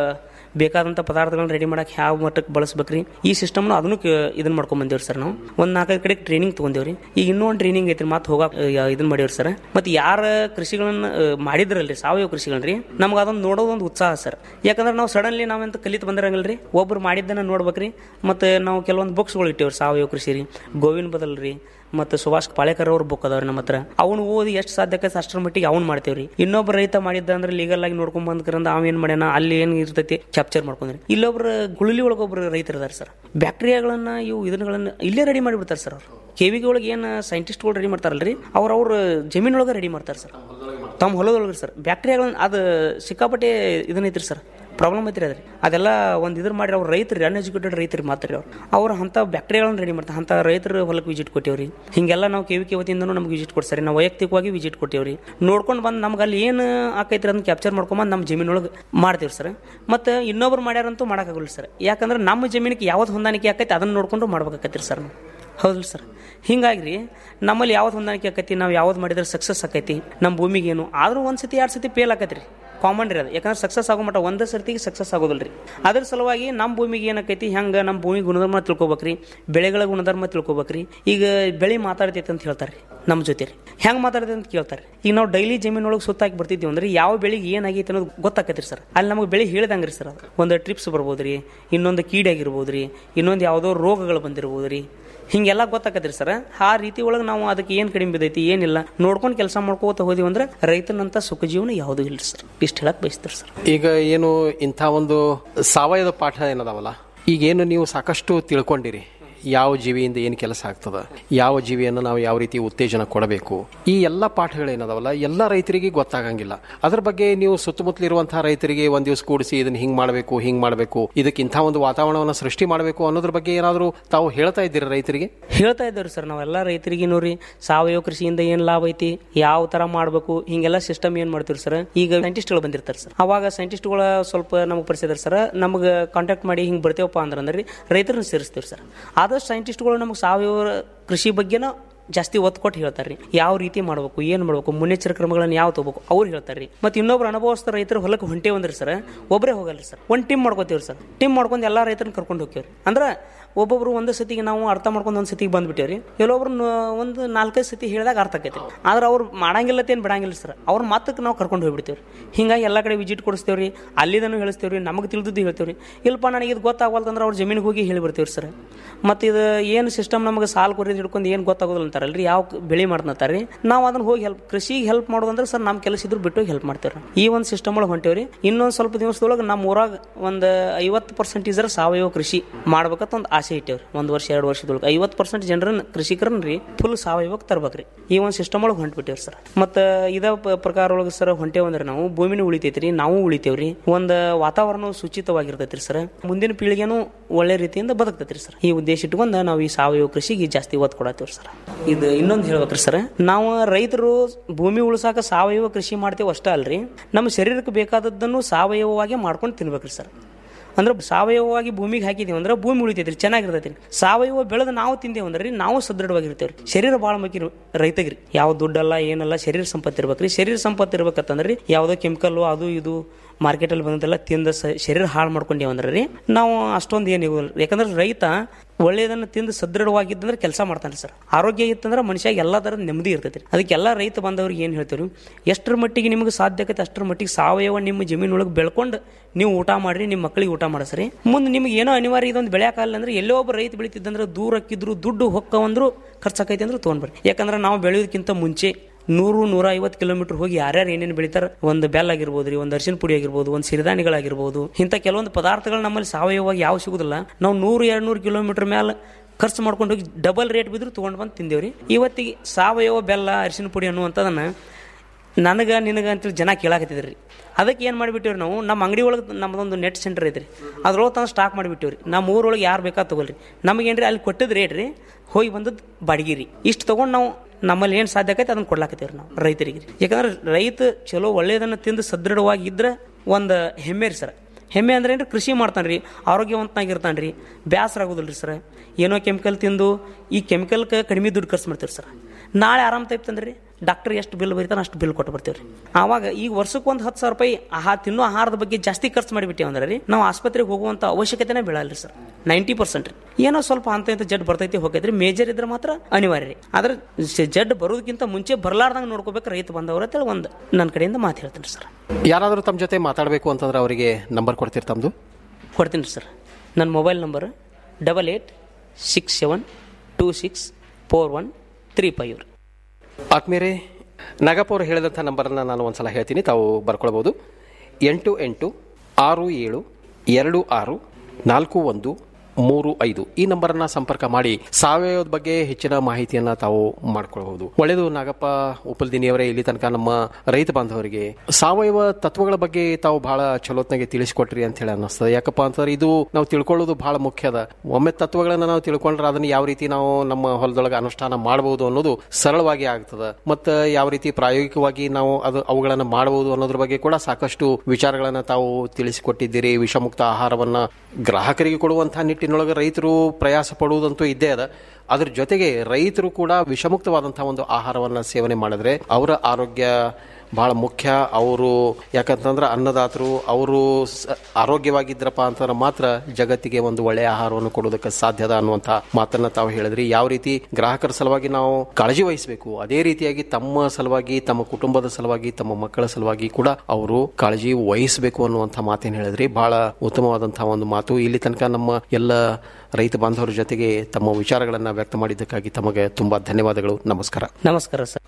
ಬೇಕಾದಂಥ ಪದಾರ್ಥಗಳನ್ನ ರೆಡಿ ಮಾಡಕ್ಕೆ ಯಾವ ಮಟ್ಟಕ್ಕೆ ಬಳಸ್ಬೇಕ್ರಿ ಈ ಸಿಸ್ಟಮ್ನು ಅದನ್ನು ಇದನ್ನ ಮಾಡ್ಕೊಂಡ್ ಬಂದೇವ್ರಿ ಸರ್ ನಾವು ಒಂದು ನಾಲ್ಕೈದು ಕಡೆ ಟ್ರೈನಿಂಗ್ ತೊಗೊಂಡೇವ್ರಿ ಈಗ ಇನ್ನೊಂದು ಟ್ರೈನಿಂಗ್ ಐತ್ರಿ ಮತ್ತೆ ಹೋಗಾಕ ಇದನ್ನ ಮಾಡೇವ್ರಿ ಸರ್ ಮತ್ತೆ ಯಾರ ಕೃಷಿಗಳನ್ನ ಆ, ಮಾಡಿದ್ರಲ್ರಿ ಸಾವಯವ ಕೃಷಿಗಳನ್ರಿ ನಮ್ಗೆ ಅದೊಂದು ನೋಡೋದೊಂದು ಉತ್ಸಾಹ ಸರ್ ಯಾಕಂದ್ರೆ ನಾವು ಸಡನ್ಲಿ ನಾವೆಂತ ಕಲಿತು ಬಂದಿರಂಗಿಲ್ರಿ ಒಬ್ರು ಮಾಡಿದ್ದನ್ನ ನೋಡ್ಬೇಕ್ರಿ ಮತ್ತೆ ನಾವು ಕೆಲವೊಂದು ಬುಕ್ಸ್ಗಳು ಇಟ್ಟೇವ್ರಿ ಸಾವಯವ ಕೃಷಿ ರೀ ಗೋವಿನ ಬದಲ್ ರೀ ಮತ್ತು ಸುಭಾಷ್ ಪಾಳೇಕರ್ ಅವ್ರ ಬುಕ್ ಅದಾವ್ರಿ ನಮ್ಮ ಹತ್ರ ಅವ್ನು ಓದಿ ಎಷ್ಟು ಸಾಧ್ಯಕ್ಕೆ ಅಷ್ಟರ ಮಟ್ಟಿಗೆ ಅವ್ನು ಮಾಡ್ತೇವ್ರಿ ಇನ್ನೊಬ್ಬ ರೈತ ಮಾಡಿದ್ದ ಅಂದ್ರೆ ಲೀಗಲ್ ಆಗಿ ನೋಡ್ಕೊಂಡ್ ಬಂದ್ಕರಂದ ಅವ ಏನ್ ಮಾಡ್ಯಾನ ಅಲ್ಲಿ ಏನ್ ಇರ್ತೈತಿ ಕ್ಯಾಪ್ಚರ್ ಮಾಡ್ಕೊಂಡ್ರಿ ಇಲ್ಲೊಬ್ರು ಗುಳಿಲಿ ಒಳಗೊಬ್ರು ರೈತರು ಇದಾರೆ ಸರ್ ಬ್ಯಾಕ್ಟೀರಿಯಾಗಳನ್ನ ಇವು ಇದನ್ಗಳನ್ನ ಇಲ್ಲೇ ರೆಡಿ ಮಾಡಿಬಿಡ್ತಾರೆ ಸರ್ ಅವ್ರು ಕೆವಿಗೆ ಒಳಗೆ ಏನು ಸೈಂಟಿಸ್ಟ್ಗಳು ರೆಡಿ ಮಾಡ್ತಾರಲ್ರಿ ಅವ್ರು ಅವ್ರ ಜಮೀನೊಳಗೆ ರೆಡಿ ಮಾಡ್ತಾರೆ ಸರ್ ತಮ್ಮ ಹೊಲದೊಳಗೆ ಸರ್ ಬ್ಯಾಕ್ಟೀರಿಯಾಗಳನ್ನ ಅದು ಸಿಕ್ಕಾಪಟ್ಟೆ ಇದನ್ನೈತ್ರಿ ಸರ್ ಪ್ರಾಬ್ಲಮ್ ಐತ್ರಿ ಅದ್ರಿ ಅದೆಲ್ಲ ಒಂದು ಇದ್ರ ಮಾಡಿ ಅವ್ರು ರೈತರು ಅನ್ಎಜುಕೇಟೆಡ್ ರೈತರು ಮಾತ್ರ ಅವ್ರು ಅವ್ರು ಅಂಥ ಬ್ಯಾಕ್ಟೀರಿಯಾಗಳನ್ನ ರೆಡಿ ಮಾಡ್ತಾರೆ ಅಂಥ ರೈತರ ಹೊಲಕ್ಕೆ ವಿಸಿಟ್ ಕೊಟ್ಟೇವ್ರಿ ಹಿಂಗೆಲ್ಲ ನಾವು ಕೆ ವಿ ಕೆ ವತಿಯಿಂದನೂ ನಮ್ಗೆ ವಿಸಿಟ್ ಕೊಡ್ತಾರೆ ನಾವು ವೈಯಕ್ತಿಕವಾಗಿ ವಿಸಿಟ್ ಕೊಟ್ಟೇವ್ರಿ ನೋಡ್ಕೊಂಡು ಬಂದು ನಮ್ಗೆ ಅಲ್ಲಿ ಏನು ಆಕೈತ್ರಿ ಅದನ್ನ ಕ್ಯಾಪ್ಚರ್ ಮಾಡ್ಕೊಂಬಂದು ನಮ್ಮ ಜಮೀನೊಳಗೆ ಮಾಡ್ತೀವಿ ಸರ್ ಮತ್ತು ಇನ್ನೊಬ್ರು ಮಾಡ್ಯಾರಂತೂ ಮಾಡೋಕ್ಕಾಗಲ್ಲ ಸರ್ ಯಾಕಂದ್ರೆ ನಮ್ಮ ಜಮೀನಿಗೆ ಯಾವ್ದು ಹೊಂದಾಣಿಕೆ ಆಕೈತಿ ಅದನ್ನ ನೋಡ್ಕೊಂಡು ಮಾಡ್ಬೇಕಾಕೈತ್ರಿ ಸರ್ ನಾವು ಹೌದಲ್ಲ ಸರ್ ಹಿಂಗಾಗಿ ರೀ ನಮ್ಮಲ್ಲಿ ಯಾವ್ದು ಹೊಂದಾಣಿಕೆ ಆಕೈತಿ ನಾವು ಯಾವ್ದು ಮಾಡಿದ್ರೆ ಸಕ್ಸಸ್ ಆಕೈತಿ ನಮ್ಮ ಭೂಮಿಗೆ ಏನು ಆದ್ರೂ ಒಂದು ಸತಿ ಎರಡು ಸತಿ ಫೇಲ್ ಆಕೈತಿ ರೀ ಕಾಮನ್ ರೀ ಅದು ಯಾಕಂದ್ರೆ ಸಕ್ಸಸ್ ಆಗೋ ಮಟ್ಟ ಒಂದೇ ಸರ್ತಿಗೆ ಸಕ್ಸಸ್ ಆಗೋದಿಲ್ಲ ರೀ ಅದ್ರ ಸಲುವಾಗಿ ನಮ್ಮ ಭೂಮಿಗೆ ಏನಾಕೈತಿ ಹೆಂಗೆ ನಮ್ಮ ಭೂಮಿ ಗುಣಧರ್ಮ ತಿಳ್ಕೊಬೇಕ್ರಿ ಬೆಳೆಗಳ ಗುಣಧರ್ಮ ತಿಳ್ಕೊಬೇಕ್ರಿ ಈಗ ಬೆಳೆ ಮಾತಾಡ್ತೈತೆ ಅಂತ ಹೇಳ್ತಾರೆ ರೀ ನಮ್ಮ ಜೊತೆ ರೀ ಹೆಂಗೆ ಮಾತಾಡ್ತೈತೆ ಅಂತ ಕೇಳ್ತಾರೆ ಈಗ ನಾವು ಡೈಲಿ ಜಮೀನೊಳಗೆ ಸುತ್ತಾಕಿ ಬರ್ತಿದ್ದೀವಿ ಅಂದ್ರೆ ಯಾವ ಬೆಳೆಗೆ ಏನಾಗೈತೆ ಅನ್ನೋದು ಗೊತ್ತಾಕೈತಿ ಸರ್ ಅಲ್ಲಿ ನಮಗೆ ಬೆಳೆ ಹೇಳ್ದಂಗೆ ರೀ ಸರ್ ಅದು ಒಂದು ಟ್ರಿಪ್ಸ್ ಬರ್ಬೋದು ರೀ ಇನ್ನೊಂದು ಕೀಡಾಗಿರ್ಬೋದು ರೀ ಇನ್ನೊಂದು ಯಾವುದೋ ರೋಗಗಳು ಬಂದಿರ್ಬೋದು ರೀ ಹಿಂಗೆಲ್ಲ ಗೊತ್ತಾಕತ್ರಿ ಸರ್ ಆ ರೀತಿ ಒಳಗೆ ನಾವು ಅದಕ್ಕೆ ಏನು ಕಡಿಮೆ ಬಿದ್ದೈತಿ ಏನಿಲ್ಲ ನೋಡ್ಕೊಂಡು ಕೆಲಸ ಮಾಡ್ಕೋತ ಹೋದಿವಿ ಅಂದ್ರೆ ರೈತನಂತ ಸುಖ ಜೀವನ ಯಾವುದೂ ಇಲ್ಲ ಸರ್ ಇಷ್ಟು ಹೇಳಕ್ ಬಯಸ್ತಾರೆ ಸರ್ ಈಗ ಏನು ಇಂಥ ಒಂದು ಸಾವಯವ ಪಾಠ ಏನದಾವಲ್ಲ ಈಗೇನು ನೀವು ಸಾಕಷ್ಟು ತಿಳ್ಕೊಂಡಿರಿ ಯಾವ ಜೀವಿಯಿಂದ ಏನು ಕೆಲಸ ಆಗ್ತದ ಯಾವ ಜೀವಿಯನ್ನು ನಾವು ಯಾವ ರೀತಿ ಉತ್ತೇಜನ ಕೊಡಬೇಕು ಈ ಎಲ್ಲ ಪಾಠಗಳೇನದಾವಲ್ಲ ಎಲ್ಲ ರೈತರಿಗೆ ಗೊತ್ತಾಗಂಗಿಲ್ಲ ಅದ್ರ ಬಗ್ಗೆ ನೀವು ಸುತ್ತಮುತ್ತಲಿರುವಂತಹ ರೈತರಿಗೆ ಒಂದ್ ದಿವಸ ಕೂಡಿಸಿ ಇದನ್ನ ಹಿಂಗ್ ಮಾಡಬೇಕು ಹಿಂಗ್ ಮಾಡಬೇಕು ಇದಕ್ಕೆ ಇಂಥ ಒಂದು ವಾತಾವರಣವನ್ನು ಸೃಷ್ಟಿ ಮಾಡಬೇಕು ಅನ್ನೋದ್ರ ಬಗ್ಗೆ ಏನಾದರೂ ತಾವು ಹೇಳ್ತಾ ಇದ್ದೀರಾ ರೈತರಿಗೆ ಹೇಳ್ತಾ ಇದ್ದೇವ್ರಿ ಸರ್ ನಾವೆಲ್ಲ ರೈತರಿಗೆ ನೋಡ್ರಿ ಸಾವಯವ ಕೃಷಿಯಿಂದ ಏನ್ ಲಾಭ ಐತಿ ಯಾವ ತರ ಮಾಡಬೇಕು ಹಿಂಗೆಲ್ಲ ಸಿಸ್ಟಮ್ ಏನ್ ಮಾಡ್ತೀವಿ ಸರ್ ಈಗ ಸೈಂಟಿಸ್ಟ್ಗಳು ಬಂದಿರ್ತಾರೆ ಸರ್ ಅವಾಗ ಸೈಂಟಿಸ್ಟ್ಗಳ ಸ್ವಲ್ಪ ನಮಗೆ ಪರಿಚಯ ಸರ್ ನಮಗೆ ಕಾಂಟ್ಯಾಕ್ಟ್ ಮಾಡಿ ಹಿಂಗೆ ಬರ್ತೇವಪ್ಪ ಅಂದ್ರೆ ಅಂದ್ರೆ ರೈತರನ್ನ ಸೇರಿಸ್ತೀವಿ ಸರ್ ಆ ಆದಷ್ಟು ಸೈಂಟಿಸ್ಟ್ಗಳು ನಮಗೆ ಸಾವಯವ ಕೃಷಿ ಬಗ್ಗೆನ ಜಾಸ್ತಿ ಒತ್ತು ಕೊಟ್ಟು ಹೇಳ್ತಾರೆ ರೀ ಯಾವ ರೀತಿ ಮಾಡ್ಬೇಕು ಏನು ಮಾಡ್ಬೇಕು ಮುನ್ನೆಚ್ಚರಿಕೆ ಕ್ರಮಗಳನ್ನು ಯಾವ ತಗೋಬೇಕು ಅವ್ರು ಹೇಳ್ತಾರೆ ರೀ ಮತ್ತು ಇನ್ನೊಬ್ರು ಅನುಭವಸ್ಥ ರೈತರು ಹೊಲಕ್ಕೆ ಹೊಂಟೇವ್ ಅಂದ್ರೆ ಸರ್ ಒಬ್ಬರೇ ಹೋಗಲ್ಲ ಸರ್ ಒಂದು ಟೀಮ್ ಮಾಡ್ಕೋತೀವಿ ಸರ್ ಟೀಮ್ ಮಾಡ್ಕೊಂಡು ಎಲ್ಲ ರೈತರನ್ನ ಕರ್ಕೊಂಡು ಹೋಗ್ತೀವಿ ಅಂದ್ರೆ ಒಬ್ಬೊಬ್ರು ಒಂದು ಸತಿಗೆ ನಾವು ಅರ್ಥ ಮಾಡ್ಕೊಂಡು ಒಂದು ಸತಿಗೆ ಬಂದ್ಬಿಟ್ಟೇವ್ರಿ ಕೆಲವೊಬ್ರು ನ- ಒಂದು ನಾಲ್ಕೈದು ಸತಿ ಹೇಳಿದಾಗ ಅರ್ಥ ಆಕೈತಿ ಆದ್ರೆ ಅವ್ರು ಮಾಡಂಗಿಲ್ಲ ಏನು ಬಿಡಂಗಿಲ್ಲ ಸರ್ ಅವ್ರ ಮಾತಕ್ಕೆ ನಾವು ಕರ್ಕೊಂಡು ಹೋಗ್ಬಿಡ್ತೇವ್ರಿ ಹಿಂಗಾಗಿ ಎಲ್ಲ ಕಡೆ ವಿಸಿಟ್ ಕೊಡಿಸ್ತೇವ್ರಿ ಅಲ್ಲಿದನ್ನು ಹೇಳಿಸ್ತೇವ್ರಿ ನಮಗೆ ತಿಳಿದಿದ್ದು ಹೇಳ್ತೇವ್ರಿ ಇಲ್ಪ ನನಗೆ ಇದು ಗೊತ್ತಾಗವಲ್ತಂದ್ರೆ ಅವ್ರ ಜಮೀನಿಗೆ ಹೋಗಿ ಹೇಳಿ ಬರ್ತೀವ್ರಿ ಸರ್ ಮತ್ತು ಇದು ಏನು ಸಿಸ್ಟಮ್ ನಮಗೆ ಸಾಲ ಕೊರಿದು ಹಿಡ್ಕೊಂಡು ಏನು ಗೊತ್ತಾಗೋದಿಲ್ಲ ಅಂತಾರಲ್ರಿ ಯಾವ ಕ- ಬೆಳೆ ಮಾಡ್ತಾರ ನಾವು ಅದನ್ನ ಹೋಗಿ ಹೆಲ್ಪ್ ಕೃಷಿಗೆ ಹೆಲ್ಪ್ ಮಾಡೋದಂದ್ರೆ ಸರ್ ನಮ್ಮ ಕೆಲಸ ಇದ್ರು ಬಿಟ್ಟು ಹೆಲ್ಪ್ ಮಾಡ್ತೇವ್ರಿ ಈ ಒಂದು ಸಿಸ್ಟಮ್ ಒಳಗೆ ಹೊಂಟೇವ್ರಿ ಇನ್ನೊಂದು ಸ್ವಲ್ಪ ದಿವಸದೊಳಗೆ ನಮ್ಮ ಊರಾಗ ಒಂದು ಐವತ್ತು ಪರ್ಸೆಂಟೇಜ್ ಸಾವಯವ ಕೃಷಿ ಮಾಡ್ಬೇಕಂತ ಒಂದು ಆಸೆ ಇಟ್ಟೇವ್ರಿ ಒಂದು ವರ್ಷ ಎರಡು ವರ್ಷದೊಳಗೆ ಐವತ್ತು ಪರ್ಸೆಂಟ್ ಜನರನ್ನ ಕೃಷಿಕರನ್ನ ರೀ ಫುಲ್ ಸಾವಯವಕ್ಕೆ ತರ್ಬೇಕ್ರಿ ಈ ಒಂದು ಸಿಸ್ಟಮ್ ಒಳಗೆ ಹೊಂಟ್ಬಿಟ್ಟೇವ್ರಿ ಸರ್ ಮತ್ತು ಇದ ಪ- ಪ್ರಕಾರ ಒಳಗೆ ಸರ್ ಹೊಂಟೇವಂದ್ರೆ ನಾವು ಭೂಮಿನೂ ಉಳಿತೈತ್ರಿ ನಾವು ಉಳಿತೇವ್ರಿ ಒಂದು ವಾತಾವರಣ ಸುಚಿತವಾಗಿರ್ತೈತ್ರಿ ಸರ್ ಮುಂದಿನ ಪೀಳಿಗೆನೂ ಒಳ್ಳೆ ರೀತಿಯಿಂದ ಬದುಕ್ತೈತ್ರಿ ಸರ್ ಈ ಉದ್ದೇಶ ಇಟ್ಕೊಂಡು ನಾವು ಈ ಸಾವಯವ ಕೃಷಿಗೆ ಜಾಸ್ತಿ ಒತ್ತು ಕೊಡತ್ತೀವ್ರಿ ಸರ್ ಇದು ಇನ್ನೊಂದು ಹೇಳ್ಬೇಕ್ರಿ ಸರ್ ನಾವು ರೈತರು ಭೂಮಿ ಉಳಿಸಾಕ ಸಾವಯವ ಕೃಷಿ ಮಾಡ್ತೇವೆ ಅಷ್ಟೇ ಅಲ್ರಿ ನಮ್ಮ ಶರೀರಕ್ಕೆ ಬೇಕಾದದ್ದನ್ನು ಸಾವಯವವಾಗಿ ಮಾಡ್ಕೊಂಡು ತಿನ್ಬೇಕ್ರಿ ಸರ್ ಅಂದ್ರೆ ಸಾವಯವವಾಗಿ ಭೂಮಿಗೆ ಹಾಕಿದೀವಿ ಅಂದ್ರೆ ಭೂಮಿ ಉಳಿತೈತ್ರಿ ಚೆನ್ನಾಗಿರ್ತೈತಿ ಸಾವಯವ ಬೆಳೆದು ನಾವು ತಿಂದೇವು ಅಂದ್ರೆ ರೀ ನಾವು ಸದೃಢವಾಗಿರ್ತೇವ್ರಿ ಶರೀರ ಭಾಳ ಮುಖ್ಯ ರೈತಗ್ರಿ ಯಾವ ದುಡ್ಡಲ್ಲ ಏನಲ್ಲ ಶರೀರ ಸಂಪತ್ತು ಇರ್ಬೇಕ್ರಿ ಶರೀರ ಸಂಪತ್ತು ಇರ್ಬೇಕಂತಂದ್ರೆ ರೀ ಯಾವುದೋ ಕೆಮಿಕಲ್ಲು ಅದು ಇದು ಮಾರ್ಕೆಟಲ್ಲಿ ಬಂದದೆಲ್ಲ ತಿಂದ ಸ- ಶರೀರ ಹಾಳು ಮಾಡ್ಕೊಂಡೇವು ಅಂದ್ರೆ ರೀ ನಾವು ಅಷ್ಟೊಂದು ಏನು ಇವ್ರು ಯಾಕಂದ್ರೆ ರೈತ ಒಳ್ಳೆಯದನ್ನು ತಿಂದು ಸದೃಢವಾಗಿದ್ದಂದ್ರೆ ಕೆಲಸ ಮಾಡ್ತಾನೆ ಸರ್ ಆರೋಗ್ಯ ಇತ್ತಂದ್ರೆ ಮನುಷ್ಯ ಎಲ್ಲ ಥರದ ನೆಮ್ಮದಿ ಇರ್ತೈತಿ ಅದಕ್ಕೆಲ್ಲ ರೈತ ಬಂದವ್ರಿಗೆ ಏನು ಹೇಳ್ತೀವಿ ಎಷ್ಟರ ಮಟ್ಟಿಗೆ ನಿಮಗೆ ಸಾಧ್ಯ ಆಕೈತೆ ಅಷ್ಟರ ಮಟ್ಟಿಗೆ ಸಾವಯವ ನಿಮ್ಮ ಜಮೀನೊಳಗೆ ಬೆಳ್ಕೊಂಡು ನೀವು ಊಟ ಮಾಡ್ರಿ ನಿಮ್ಮ ಮಕ್ಕಳಿಗೆ ಊಟ ಮಾಡಿಸ್ರಿ ಮುಂದೆ ನಿಮ್ಗೆ ಏನೋ ಅನಿವಾರ್ಯ ಇದೊಂದು ಬೆಳೆಯಕ್ಕಾಗಲ್ಲ ಅಂದ್ರೆ ಎಲ್ಲೋ ಒಬ್ಬ ರೈತ ಬೆಳಿತಿದ್ದಂದ್ರೆ ದೂರ ಹಾಕಿದ್ರು ದುಡ್ಡು ಹೊಕ್ಕವಂದ್ರು ಖರ್ಚಾಕೈತೆ ಅಂದ್ರೆ ತೊಗೊಂಡ್ಬರ್ರಿ ಯಾಕಂದ್ರೆ ನಾವು ಬೆಳೆಯೋದಕ್ಕಿಂತ ಮುಂಚೆ ನೂರು ನೂರ ಐವತ್ತು ಕಿಲೋಮೀಟರ್ ಹೋಗಿ ಯಾರ್ಯಾರು ಏನೇನು ಬೆಳಿತಾರ ಒಂದು ಬೆಲ್ ಆಗಿರ್ಬೋದು ರೀ ಒಂದು ಅರಿಶಿನ ಪುಡಿ ಆಗಿರ್ಬೋದು ಒಂದು ಸಿರಿಧಾನ್ಯಗಳಾಗಿರ್ಬೋದು ಇಂಥ ಕೆಲವೊಂದು ಪದಾರ್ಥಗಳು ನಮ್ಮಲ್ಲಿ ಸಾವಯವವಾಗಿ ಯಾವ ಸಿಗುದಿಲ್ಲ ನಾವು ನೂರು ಎರಡು ನೂರು ಕಿಲೋಮೀಟರ್ ಮೇಲೆ ಖರ್ಚು ಮಾಡ್ಕೊಂಡು ಹೋಗಿ ಡಬಲ್ ರೇಟ್ ಬಿದ್ರು ತೊಗೊಂಡು ಬಂದು ತಿಂದೇವ್ರಿ ಇವತ್ತಿಗೆ ಸಾವಯವ ಬೆಲ್ಲ ಅರಿಶಿನ ಪುಡಿ ಅನ್ನುವಂಥದ್ದನ್ನ ನನಗೆ ನಿನಗೆ ಅಂತೇಳಿ ಜನ ಕೇಳಾಕತ್ತಿದ್ರಿ ಅದಕ್ಕೆ ಏನು ಮಾಡಿಬಿಟ್ಟಿವ್ರಿ ನಾವು ನಮ್ಮ ಅಂಗಡಿ ಒಳಗೆ ನಮ್ಮದೊಂದು ನೆಟ್ ಸೆಂಟರ್ ಐತ್ರಿ ಅದ್ರೊಳಗೆ ತಂದು ಸ್ಟಾಕ್ ಮಾಡಿಬಿಟ್ಟಿವ್ರಿ ನಮ್ಮ ಊರೊಳಗೆ ಯಾರು ಬೇಕಾ ತಗೊಳ್ರಿ ನಮಗೇನ್ರಿ ಅಲ್ಲಿ ಕೊಟ್ಟಿದ್ದು ರೇಟ್ ರೀ ಹೋಗಿ ಬಂದದ್ದು ಬಾಡಿಗೆ ರೀ ಇಷ್ಟು ತೊಗೊಂಡು ನಾವು ನಮ್ಮಲ್ಲಿ ಏನು ಸಾಧ್ಯ ಆಕೈತೆ ಅದನ್ನ ಕೊಡ್ಲಾಕತ್ತೀವ್ರಿ ನಾವು ರೈತರಿಗೆ ಯಾಕಂದ್ರೆ ರೈತ ಚಲೋ ಒಳ್ಳೆಯದನ್ನು ತಿಂದು ಸದೃಢವಾಗಿ ಇದ್ರೆ ಒಂದು ಹೆಮ್ಮೆ ರೀ ಸರ್ ಹೆಮ್ಮೆ ಅಂದ್ರೆ ಏನ್ರಿ ಕೃಷಿ ಮಾಡ್ತಾನೆ ರೀ ಆರೋಗ್ಯವಂತನಾಗಿರ್ತಾನೆ ರೀ ಬೇಸರ ಆಗೋದಿಲ್ಲ ರೀ ಸರ್ ಏನೋ ಕೆಮಿಕಲ್ ತಿಂದು ಈ ಕೆಮಿಕಲ್ಗೆ ಕಡಿಮೆ ದುಡ್ಡು ಖರ್ಚು ಮಾಡ್ತೀವಿ ಸರ್ ನಾಳೆ ಆರಾಮ್ ತೈಪ್ತಂದ್ರೆ ರೀ ಡಾಕ್ಟರ್ ಎಷ್ಟು ಬಿಲ್ ಬರೀತಾನೆ ಅಷ್ಟು ಬಿಲ್ ಕೊಟ್ಟು ಬರ್ತೀವಿ ರೀ ಆವಾಗ ಈಗ ವರ್ಷಕ್ಕೆ ಒಂದು ಹತ್ತು ಸಾವಿರ ರೂಪಾಯಿ ಆಹಾ ತಿನ್ನೋ ಆಹಾರದ ಬಗ್ಗೆ ಜಾಸ್ತಿ ಖರ್ಚು ಮಾಡಿಬಿಟ್ಟೇವೆ ಅಂದ್ರೆ ರೀ ನಾವು ಆಸ್ಪತ್ರೆಗೆ ಹೋಗುವಂಥ ಅವಶ್ಯಕತೆನೇ ಬೀಳಲ್ಲ ರೀ ಸರ್ ನೈಂಟಿ ಪರ್ಸೆಂಟ್ ರೀ ಏನೋ ಸ್ವಲ್ಪ ಅಂತ ಇಂಥ ಜಡ್ ಬರ್ತೈತಿ ಹೋಗೈತ್ರಿ ಮೇಜರ್ ಇದ್ರೆ ಮಾತ್ರ ಅನಿವಾರ್ಯ ರೀ ಆದ್ರೆ ಸ- ಜಡ್ ಬರೋದಕ್ಕಿಂತ ಮುಂಚೆ ಬರ್ಲಾರ್ದಂಗೆ ನೋಡ್ಕೋಬೇಕು ರೈತ ಬಂದವ್ರ ಅಂತೇಳಿ ಒಂದು ನನ್ನ ಕಡೆಯಿಂದ ಮಾತು ಹೇಳ್ತೀನಿ ಸರ್ ಯಾರಾದರೂ ತಮ್ಮ ಜೊತೆ ಮಾತಾಡಬೇಕು ಅಂತಂದ್ರೆ ಅವರಿಗೆ ನಂಬರ್ ಕೊಡ್ತೀರಿ ತಮ್ಮದು ಕೊಡ್ತೀನಿ ರೀ ಸರ್ ನನ್ನ mobile number double eight six seven two six four one three five ರೀ ಆತ್ಮೀಯರೇ ನಾಗಪ್ಪ ಅವರು ಹೇಳಿದಂಥ ನಂಬರನ್ನು ನಾನು ಒಂದ್ಸಲ ಹೇಳ್ತೀನಿ ತಾವು ಬರ್ಕೊಳ್ಬೋದು ಎಂಟು ಎಂಟು ಆರು ಏಳು ಎರಡು ಆರು ನಾಲ್ಕು ಒಂದು ಮೂರು ಐದು ಈ ನಂಬರನ್ನ ಸಂಪರ್ಕ ಮಾಡಿ ಸಾವಯವದ ಬಗ್ಗೆ ಹೆಚ್ಚಿನ ಮಾಹಿತಿಯನ್ನ ತಾವು ಮಾಡ್ಕೊಳ್ಬಹುದು ಒಳ್ಳೆಯದು ನಾಗಪ್ಪ ಉಪಲ್ದಿನಿಯವರೇ ಇಲ್ಲಿ ತನಕ ನಮ್ಮ ರೈತ ಬಾಂಧವರಿಗೆ ಸಾವಯವ ತತ್ವಗಳ ಬಗ್ಗೆ ತಾವು ಬಹಳ ಚಲೋತ್ನಾಗೆ ತಿಳಿಸಿಕೊಟ್ರಿ ಅಂತ ಹೇಳಿ ಅನ್ನಿಸ್ತದೆ ಯಾಕಪ್ಪ ಅಂತಂದ್ರೆ ಇದು ನಾವು ತಿಳ್ಕೊಳ್ಳೋದು ಬಹಳ ಮುಖ್ಯ ಅದ ಒಮ್ಮೆ ತತ್ವಗಳನ್ನ ನಾವು ತಿಳ್ಕೊಂಡ್ರೆ ಅದನ್ನ ಯಾವ ರೀತಿ ನಾವು ನಮ್ಮ ಹೊಲದೊಳಗೆ ಅನುಷ್ಠಾನ ಮಾಡಬಹುದು ಅನ್ನೋದು ಸರಳವಾಗಿ ಆಗ್ತದ ಮತ್ತು ಯಾವ ರೀತಿ ಪ್ರಾಯೋಗಿಕವಾಗಿ ನಾವು ಅದು ಅವುಗಳನ್ನ ಮಾಡಬಹುದು ಅನ್ನೋದ್ರ ಬಗ್ಗೆ ಕೂಡ ಸಾಕಷ್ಟು ವಿಚಾರಗಳನ್ನ ತಾವು ತಿಳಿಸಿಕೊಟ್ಟಿದ್ದೀರಿ ವಿಷಮುಕ್ತ ಆಹಾರವನ್ನ ಗ್ರಾಹಕರಿಗೆ ಕೊಡುವಂತಹ ನಿಟ್ಟಿನೊಳಗೆ ರೈತರು ಪ್ರಯಾಸ ಪಡುವುದಂತೂ ಇದ್ದೇ ಅದ ಅದ್ರ ಜೊತೆಗೆ ರೈತರು ಕೂಡ ವಿಷಮುಕ್ತವಾದಂತಹ ಒಂದು ಆಹಾರವನ್ನ ಸೇವನೆ ಮಾಡಿದ್ರೆ ಅವರ ಆರೋಗ್ಯ ಬಹಳ ಮುಖ್ಯ ಅವರು ಯಾಕಂತಂದ್ರೆ ಅನ್ನದಾತರು ಅವರು ಸ- ಆರೋಗ್ಯವಾಗಿದ್ರಪ್ಪ ಅಂತಂದ್ರೆ ಮಾತ್ರ ಜಗತ್ತಿಗೆ ಒಂದು ಒಳ್ಳೆಯ ಆಹಾರವನ್ನು ಕೊಡೋದಕ್ಕೆ ಸಾಧ್ಯದ ಅನ್ನುವಂಥ ಮಾತನ್ನ ತಾವು ಹೇಳಿದ್ರಿ ಯಾವ ರೀತಿ ಗ್ರಾಹಕರ ಸಲುವಾಗಿ ನಾವು ಕಾಳಜಿ ವಹಿಸಬೇಕು ಅದೇ ರೀತಿಯಾಗಿ ತಮ್ಮ ಸಲುವಾಗಿ ತಮ್ಮ ಕುಟುಂಬದ ಸಲುವಾಗಿ ತಮ್ಮ ಮಕ್ಕಳ ಸಲುವಾಗಿ ಕೂಡ ಅವರು ಕಾಳಜಿ ವಹಿಸಬೇಕು ಅನ್ನುವಂಥ ಮಾತೇನು ಹೇಳಿದ್ರಿ ಬಹಳ ಉತ್ತಮವಾದಂತಹ ಒಂದು ಮಾತು ಇಲ್ಲಿ ತನಕ ನಮ್ಮ ಎಲ್ಲ ರೈತ ಬಾಂಧವರ ಜೊತೆಗೆ ತಮ್ಮ ವಿಚಾರಗಳನ್ನ ವ್ಯಕ್ತ ಮಾಡಿದ್ದಕ್ಕಾಗಿ ತಮಗೆ ತುಂಬಾ ಧನ್ಯವಾದಗಳು ನಮಸ್ಕಾರ ನಮಸ್ಕಾರ ಸರ್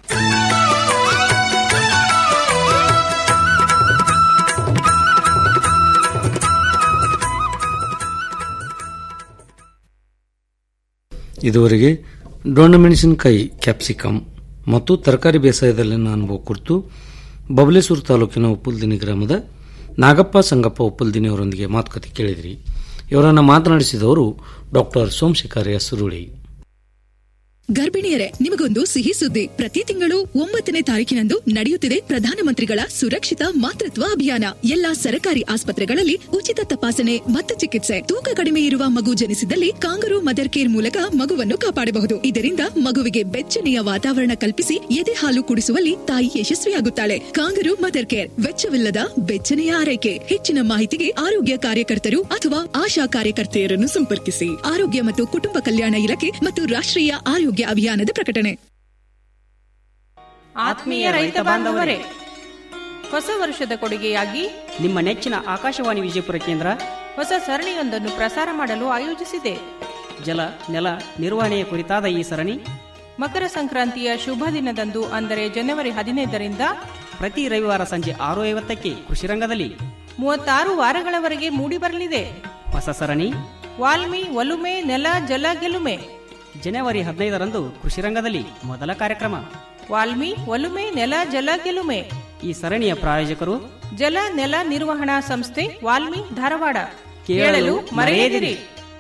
ಇದುವರೆಗೆ ಡೊಣ್ಣಮೆಣಸಿನಕಾಯಿ ಕ್ಯಾಪ್ಸಿಕಮ್ ಮತ್ತು ತರಕಾರಿ ಬೇಸಾಯದಲ್ಲಿನ ಅನುಭವ ಕುರಿತು ಬಬಲೇಶ್ವರ ತಾಲೂಕಿನ ಉಪ್ಪುಲ್ದಿನಿ ಗ್ರಾಮದ ನಾಗಪ್ಪ ಸಂಗಪ್ಪ ಉಪ್ಪುಲ್ದಿನಿ ಅವರೊಂದಿಗೆ ಮಾತುಕತೆ ಕೇಳಿದ್ರಿ ಇವರನ್ನು ಮಾತನಾಡಿಸಿದವರು ಡಾಕ್ಟರ್ ಸೋಮಶೇಖರ್ ಸುರುಳಿ ಗರ್ಭಿಣಿಯರೇ ನಿಮಗೊಂದು ಸಿಹಿ ಸುದ್ದಿ ಪ್ರತಿ ತಿಂಗಳು ಒಂಬತ್ತನೇ ತಾರೀಕಿನಂದು ನಡೆಯುತ್ತಿದೆ ಪ್ರಧಾನಮಂತ್ರಿಗಳ ಸುರಕ್ಷಿತ ಮಾತೃತ್ವ ಅಭಿಯಾನ ಎಲ್ಲಾ ಸರ್ಕಾರಿ ಆಸ್ಪತ್ರೆಗಳಲ್ಲಿ ಉಚಿತ ತಪಾಸಣೆ ಮತ್ತು ಚಿಕಿತ್ಸೆ ತೂಕ ಕಡಿಮೆ ಇರುವ ಮಗು ಜನಿಸಿದಲ್ಲಿ ಕಾಂಗರು ಮದರ್ ಕೇರ್ ಮೂಲಕ ಮಗುವನ್ನು ಕಾಪಾಡಬಹುದು ಇದರಿಂದ ಮಗುವಿಗೆ ಬೆಚ್ಚನೆಯ ವಾತಾವರಣ ಕಲ್ಪಿಸಿ ಎದೆ ಹಾಲು ಕುಡಿಸುವಲ್ಲಿ ತಾಯಿ ಯಶಸ್ವಿಯಾಗುತ್ತಾಳೆ ಕಾಂಗರು ಮದರ್ ಕೇರ್ ವೆಚ್ಚವಿಲ್ಲದ ಬೆಚ್ಚನೆಯ ಆರೈಕೆ ಹೆಚ್ಚಿನ ಮಾಹಿತಿಗೆ ಆರೋಗ್ಯ ಕಾರ್ಯಕರ್ತರು ಅಥವಾ ಆಶಾ ಕಾರ್ಯಕರ್ತೆಯರನ್ನು ಸಂಪರ್ಕಿಸಿ ಆರೋಗ್ಯ ಮತ್ತು ಕುಟುಂಬ ಕಲ್ಯಾಣ ಇಲಾಖೆ ಮತ್ತು ರಾಷ್ಟ್ರೀಯ ಆರೋಗ್ಯ ಅಭಿಯಾನದ ಪ್ರಕಟಣೆ ಆತ್ಮೀಯ ರೈತ ಬಾಂಧವರೇ ಹೊಸ ವರ್ಷದ ಕೊಡುಗೆಯಾಗಿ ನಿಮ್ಮ ನೆಚ್ಚಿನ ಆಕಾಶವಾಣಿ ವಿಜಯಪುರ ಕೇಂದ್ರ ಹೊಸ ಸರಣಿಯೊಂದನ್ನು ಪ್ರಸಾರ ಮಾಡಲು ಆಯೋಜಿಸಿದೆ ಜಲ ನೆಲ ನಿರ್ವಹಣೆಯ ಕುರಿತಾದ ಈ ಸರಣಿ ಮಕರ ಸಂಕ್ರಾಂತಿಯ ಶುಭ ದಿನದಂದು ಅಂದರೆ ಜನವರಿ ಹದಿನೈದರಿಂದ ಪ್ರತಿ ರವಿವಾರ ಸಂಜೆ ಆರು ಐವತ್ತಕ್ಕೆ ಕೃಷಿ ರಂಗದಲ್ಲಿ ಮೂವತ್ತಾರು ವಾರಗಳವರೆಗೆ ಮೂಡಿಬರಲಿದೆ ಹೊಸ ಸರಣಿ ವಾಲ್ಮಿ ಒಲುಮೆ ನೆಲ ಜಲ ಗೆಲುಮೆ ಜನವರಿ ಹದಿನೈದರಂದು ಕೃಷಿ ರಂಗದಲ್ಲಿ ಮೊದಲ ಕಾರ್ಯಕ್ರಮ ವಾಲ್ಮಿ ಒಲುಮೆ ನೆಲ ಜಲ ಗೆಲುಮೆ ಈ ಸರಣಿಯ ಪ್ರಾಯೋಜಕರು ಜಲ ನೆಲ ನಿರ್ವಹಣಾ ಸಂಸ್ಥೆ ವಾಲ್ಮಿ ಧಾರವಾಡ ಕೇಳಲು ಕೇಳಲು ಮರೆಯದಿರಿ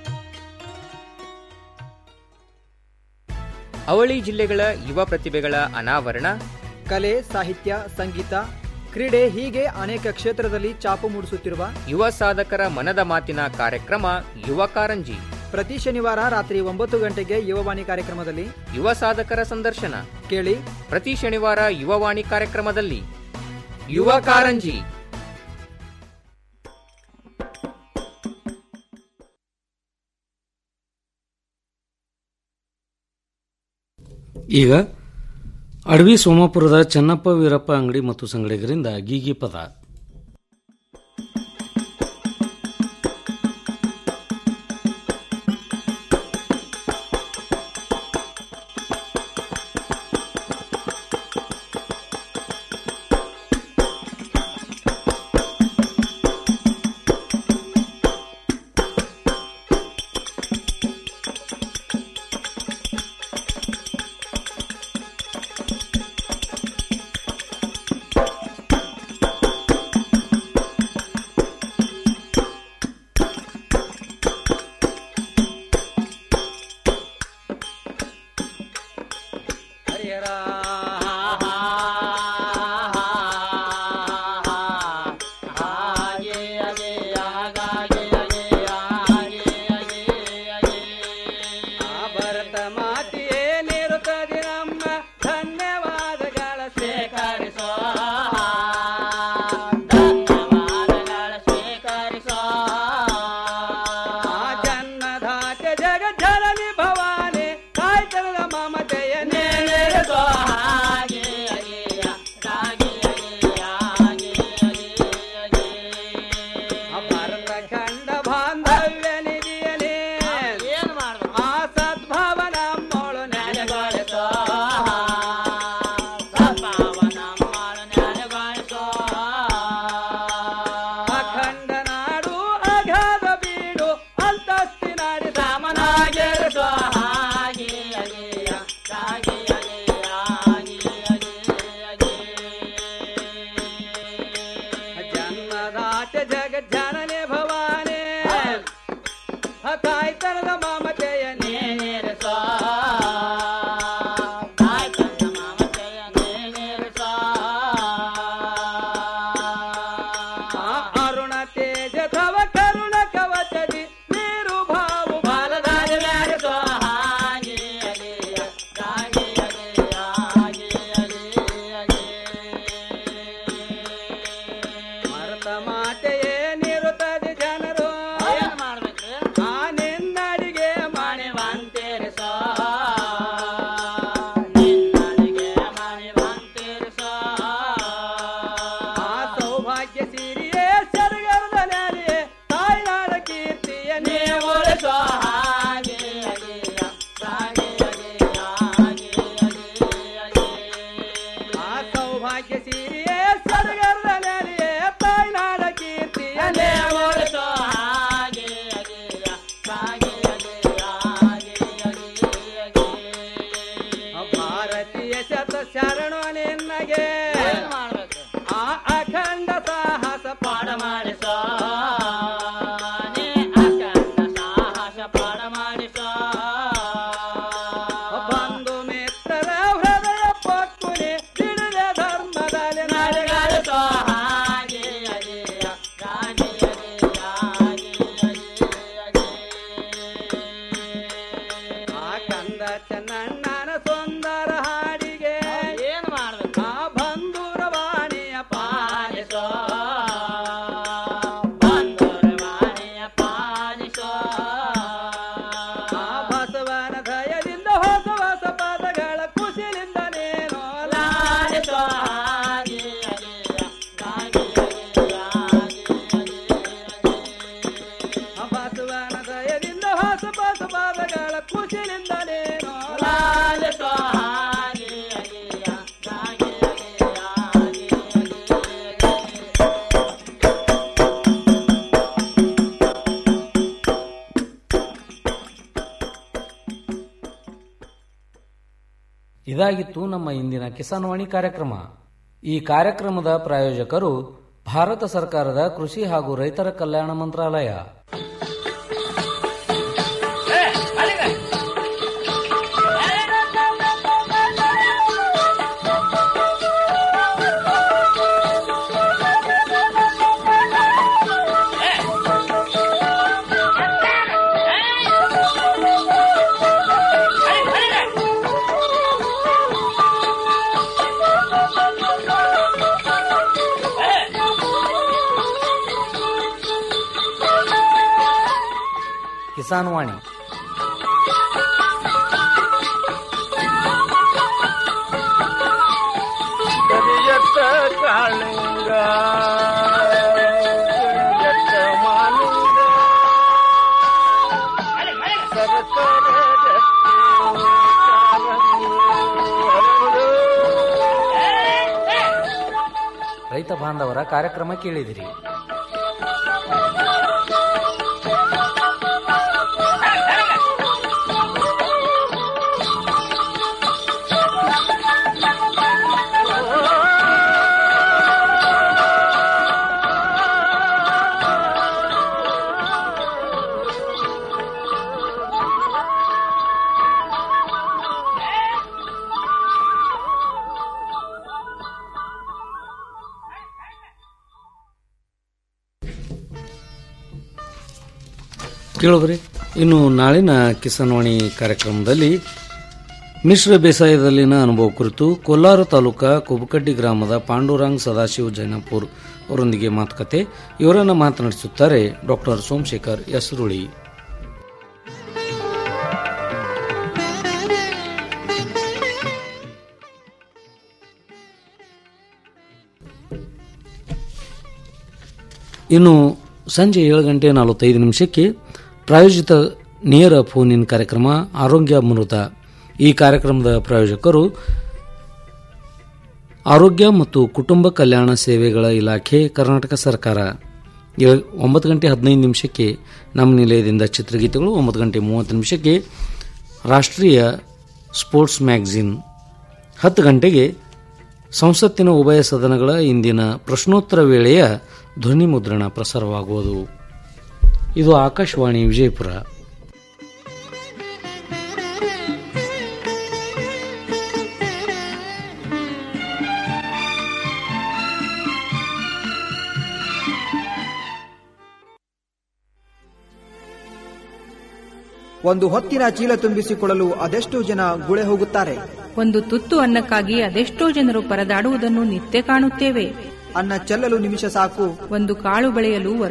ಅವಳಿ ಜಿಲ್ಲೆಗಳ ಯುವ ಪ್ರತಿಭೆಗಳ ಅನಾವರಣ ಕಲೆ ಸಾಹಿತ್ಯ ಸಂಗೀತ ಕ್ರೀಡೆ ಹೀಗೆ ಅನೇಕ ಕ್ಷೇತ್ರದಲ್ಲಿ ಚಾಪು ಮೂಡಿಸುತ್ತಿರುವ ಯುವ ಸಾಧಕರ ಮನದ ಮಾತಿನ ಕಾರ್ಯಕ್ರಮ ಯುವ ಕಾರಂಜಿ ಪ್ರತಿ ಶನಿವಾರ ರಾತ್ರಿ ಒಂಬತ್ತು ಗಂಟೆಗೆ ಯುವವಾಣಿ ಕಾರ್ಯಕ್ರಮದಲ್ಲಿ ಯುವ ಸಾಧಕರ ಸಂದರ್ಶನ ಕೇಳಿ ಪ್ರತಿ ಶನಿವಾರ ಯುವವಾಣಿ ಕಾರ್ಯಕ್ರಮದಲ್ಲಿ ಯುವ ಕಾರಂಜಿ ಈಗ ಅಡವಿ ಸೋಮಾಪುರದ ಚನ್ನಪ್ಪ ವೀರಪ್ಪ ಅಂಗಡಿ ಮತ್ತು ಸಂಗಡಿಗರಿಂದ ಗೀಗಿ ಪದ ಇದಾಗಿತ್ತು ನಮ್ಮ ಇಂದಿನ ಕಿಸಾನ್ ವಾಣಿ ಕಾರ್ಯಕ್ರಮ ಈ ಕಾರ್ಯಕ್ರಮದ ಪ್ರಾಯೋಜಕರು ಭಾರತ ಸರ್ಕಾರದ ಕೃಷಿ ಹಾಗೂ ರೈತರ ಕಲ್ಯಾಣ ಮಂತ್ರಾಲಯ ಕಿಸಾನ್ ವಾಣಿ ಕರಿಯತ್ತ ಕಾಳಿಂಗ ಕರಿಯತ್ತ ಮಾಲಿಂಗ ಸರಸರ ಗಟ್ಟಿ ಕಾಲಂಗಿ ಹರಳು. ರೈತ ಬಾಂಧವರ ಕಾರ್ಯಕ್ರಮ ಕೇಳಿದಿರಿ ಕೇಳಿದ್ರಿ ಇನ್ನು ನಾಳಿನ ಕಿಸಾನ್ ವಾಣಿ ಕಾರ್ಯಕ್ರಮದಲ್ಲಿ ಮಿಶ್ರ ಬೇಸಾಯದಲ್ಲಿನ ಅನುಭವ ಕುರಿತು ಕೋಲಾರ ತಾಲೂಕಾ ಕುಬಕಡ್ಡಿ ಗ್ರಾಮದ ಪಾಂಡುರಂಗ್ ಸದಾಶಿವ ಜೈನಪುರ್ ಅವರೊಂದಿಗೆ ಮಾತುಕತೆ ಇವರನ್ನು ಮಾತನಾಡಿಸುತ್ತಾರೆ ಡಾಕ್ಟರ್ ಸೋಮಶೇಖರ್ ಯಸರುಳಿ ಇನ್ನು ಸಂಜೆ ಏಳು ಗಂಟೆ ನಲವತ್ತೈದು ನಿಮಿಷಕ್ಕೆ ಪ್ರಾಯೋಜಿತ ನೇರ ಫೋನ್ ಇನ್ ಕಾರ್ಯಕ್ರಮ ಆರೋಗ್ಯ ಅಮೃತ ಈ ಕಾರ್ಯಕ್ರಮದ ಪ್ರಾಯೋಜಕರು ಆರೋಗ್ಯ ಮತ್ತು ಕುಟುಂಬ ಕಲ್ಯಾಣ ಸೇವೆಗಳ ಇಲಾಖೆ ಕರ್ನಾಟಕ ಸರ್ಕಾರ ಏಳ್- ಒಂಬತ್ತು ಗಂಟೆ ಹದಿನೈದು ನಿಮಿಷಕ್ಕೆ ನಮ್ಮ ನಿಲಯದಿಂದ ಚಿತ್ರಗೀತೆಗಳು ಒಂಬತ್ತು ಗಂಟೆ ಮೂವತ್ತು ನಿಮಿಷಕ್ಕೆ ರಾಷ್ಟ್ರೀಯ ಸ್ಪೋರ್ಟ್ಸ್ ಮ್ಯಾಗಝಿನ್ ಹತ್ತು ಗಂಟೆಗೆ ಸಂಸತ್ತಿನ ಉಭಯ ಸದನಗಳ ಇಂದಿನ ಪ್ರಶ್ನೋತ್ತರ ವೇಳೆಯ ಧ್ವನಿ ಮುದ್ರಣ ಪ್ರಸಾರವಾಗುವುದು ಇದು ಆಕಾಶವಾಣಿ ವಿಜಯಪುರ ಒಂದು ಹೊತ್ತಿನ ಚೀಲ ತುಂಬಿಸಿಕೊಳ್ಳಲು ಅದೆಷ್ಟೋ ಜನ ಗುಳೆ ಹೋಗುತ್ತಾರೆ ಒಂದು ತುತ್ತು ಅನ್ನಕ್ಕಾಗಿ ಅದೆಷ್ಟೋ ಜನರು ಪರದಾಡುವುದನ್ನು ನಿತ್ಯ ಕಾಣುತ್ತೇವೆ ಅನ್ನ ಚೆಲ್ಲಲು ನಿಮಿಷ ಸಾಕು ಒಂದು ಕಾಳು ಬೆಳೆಯಲು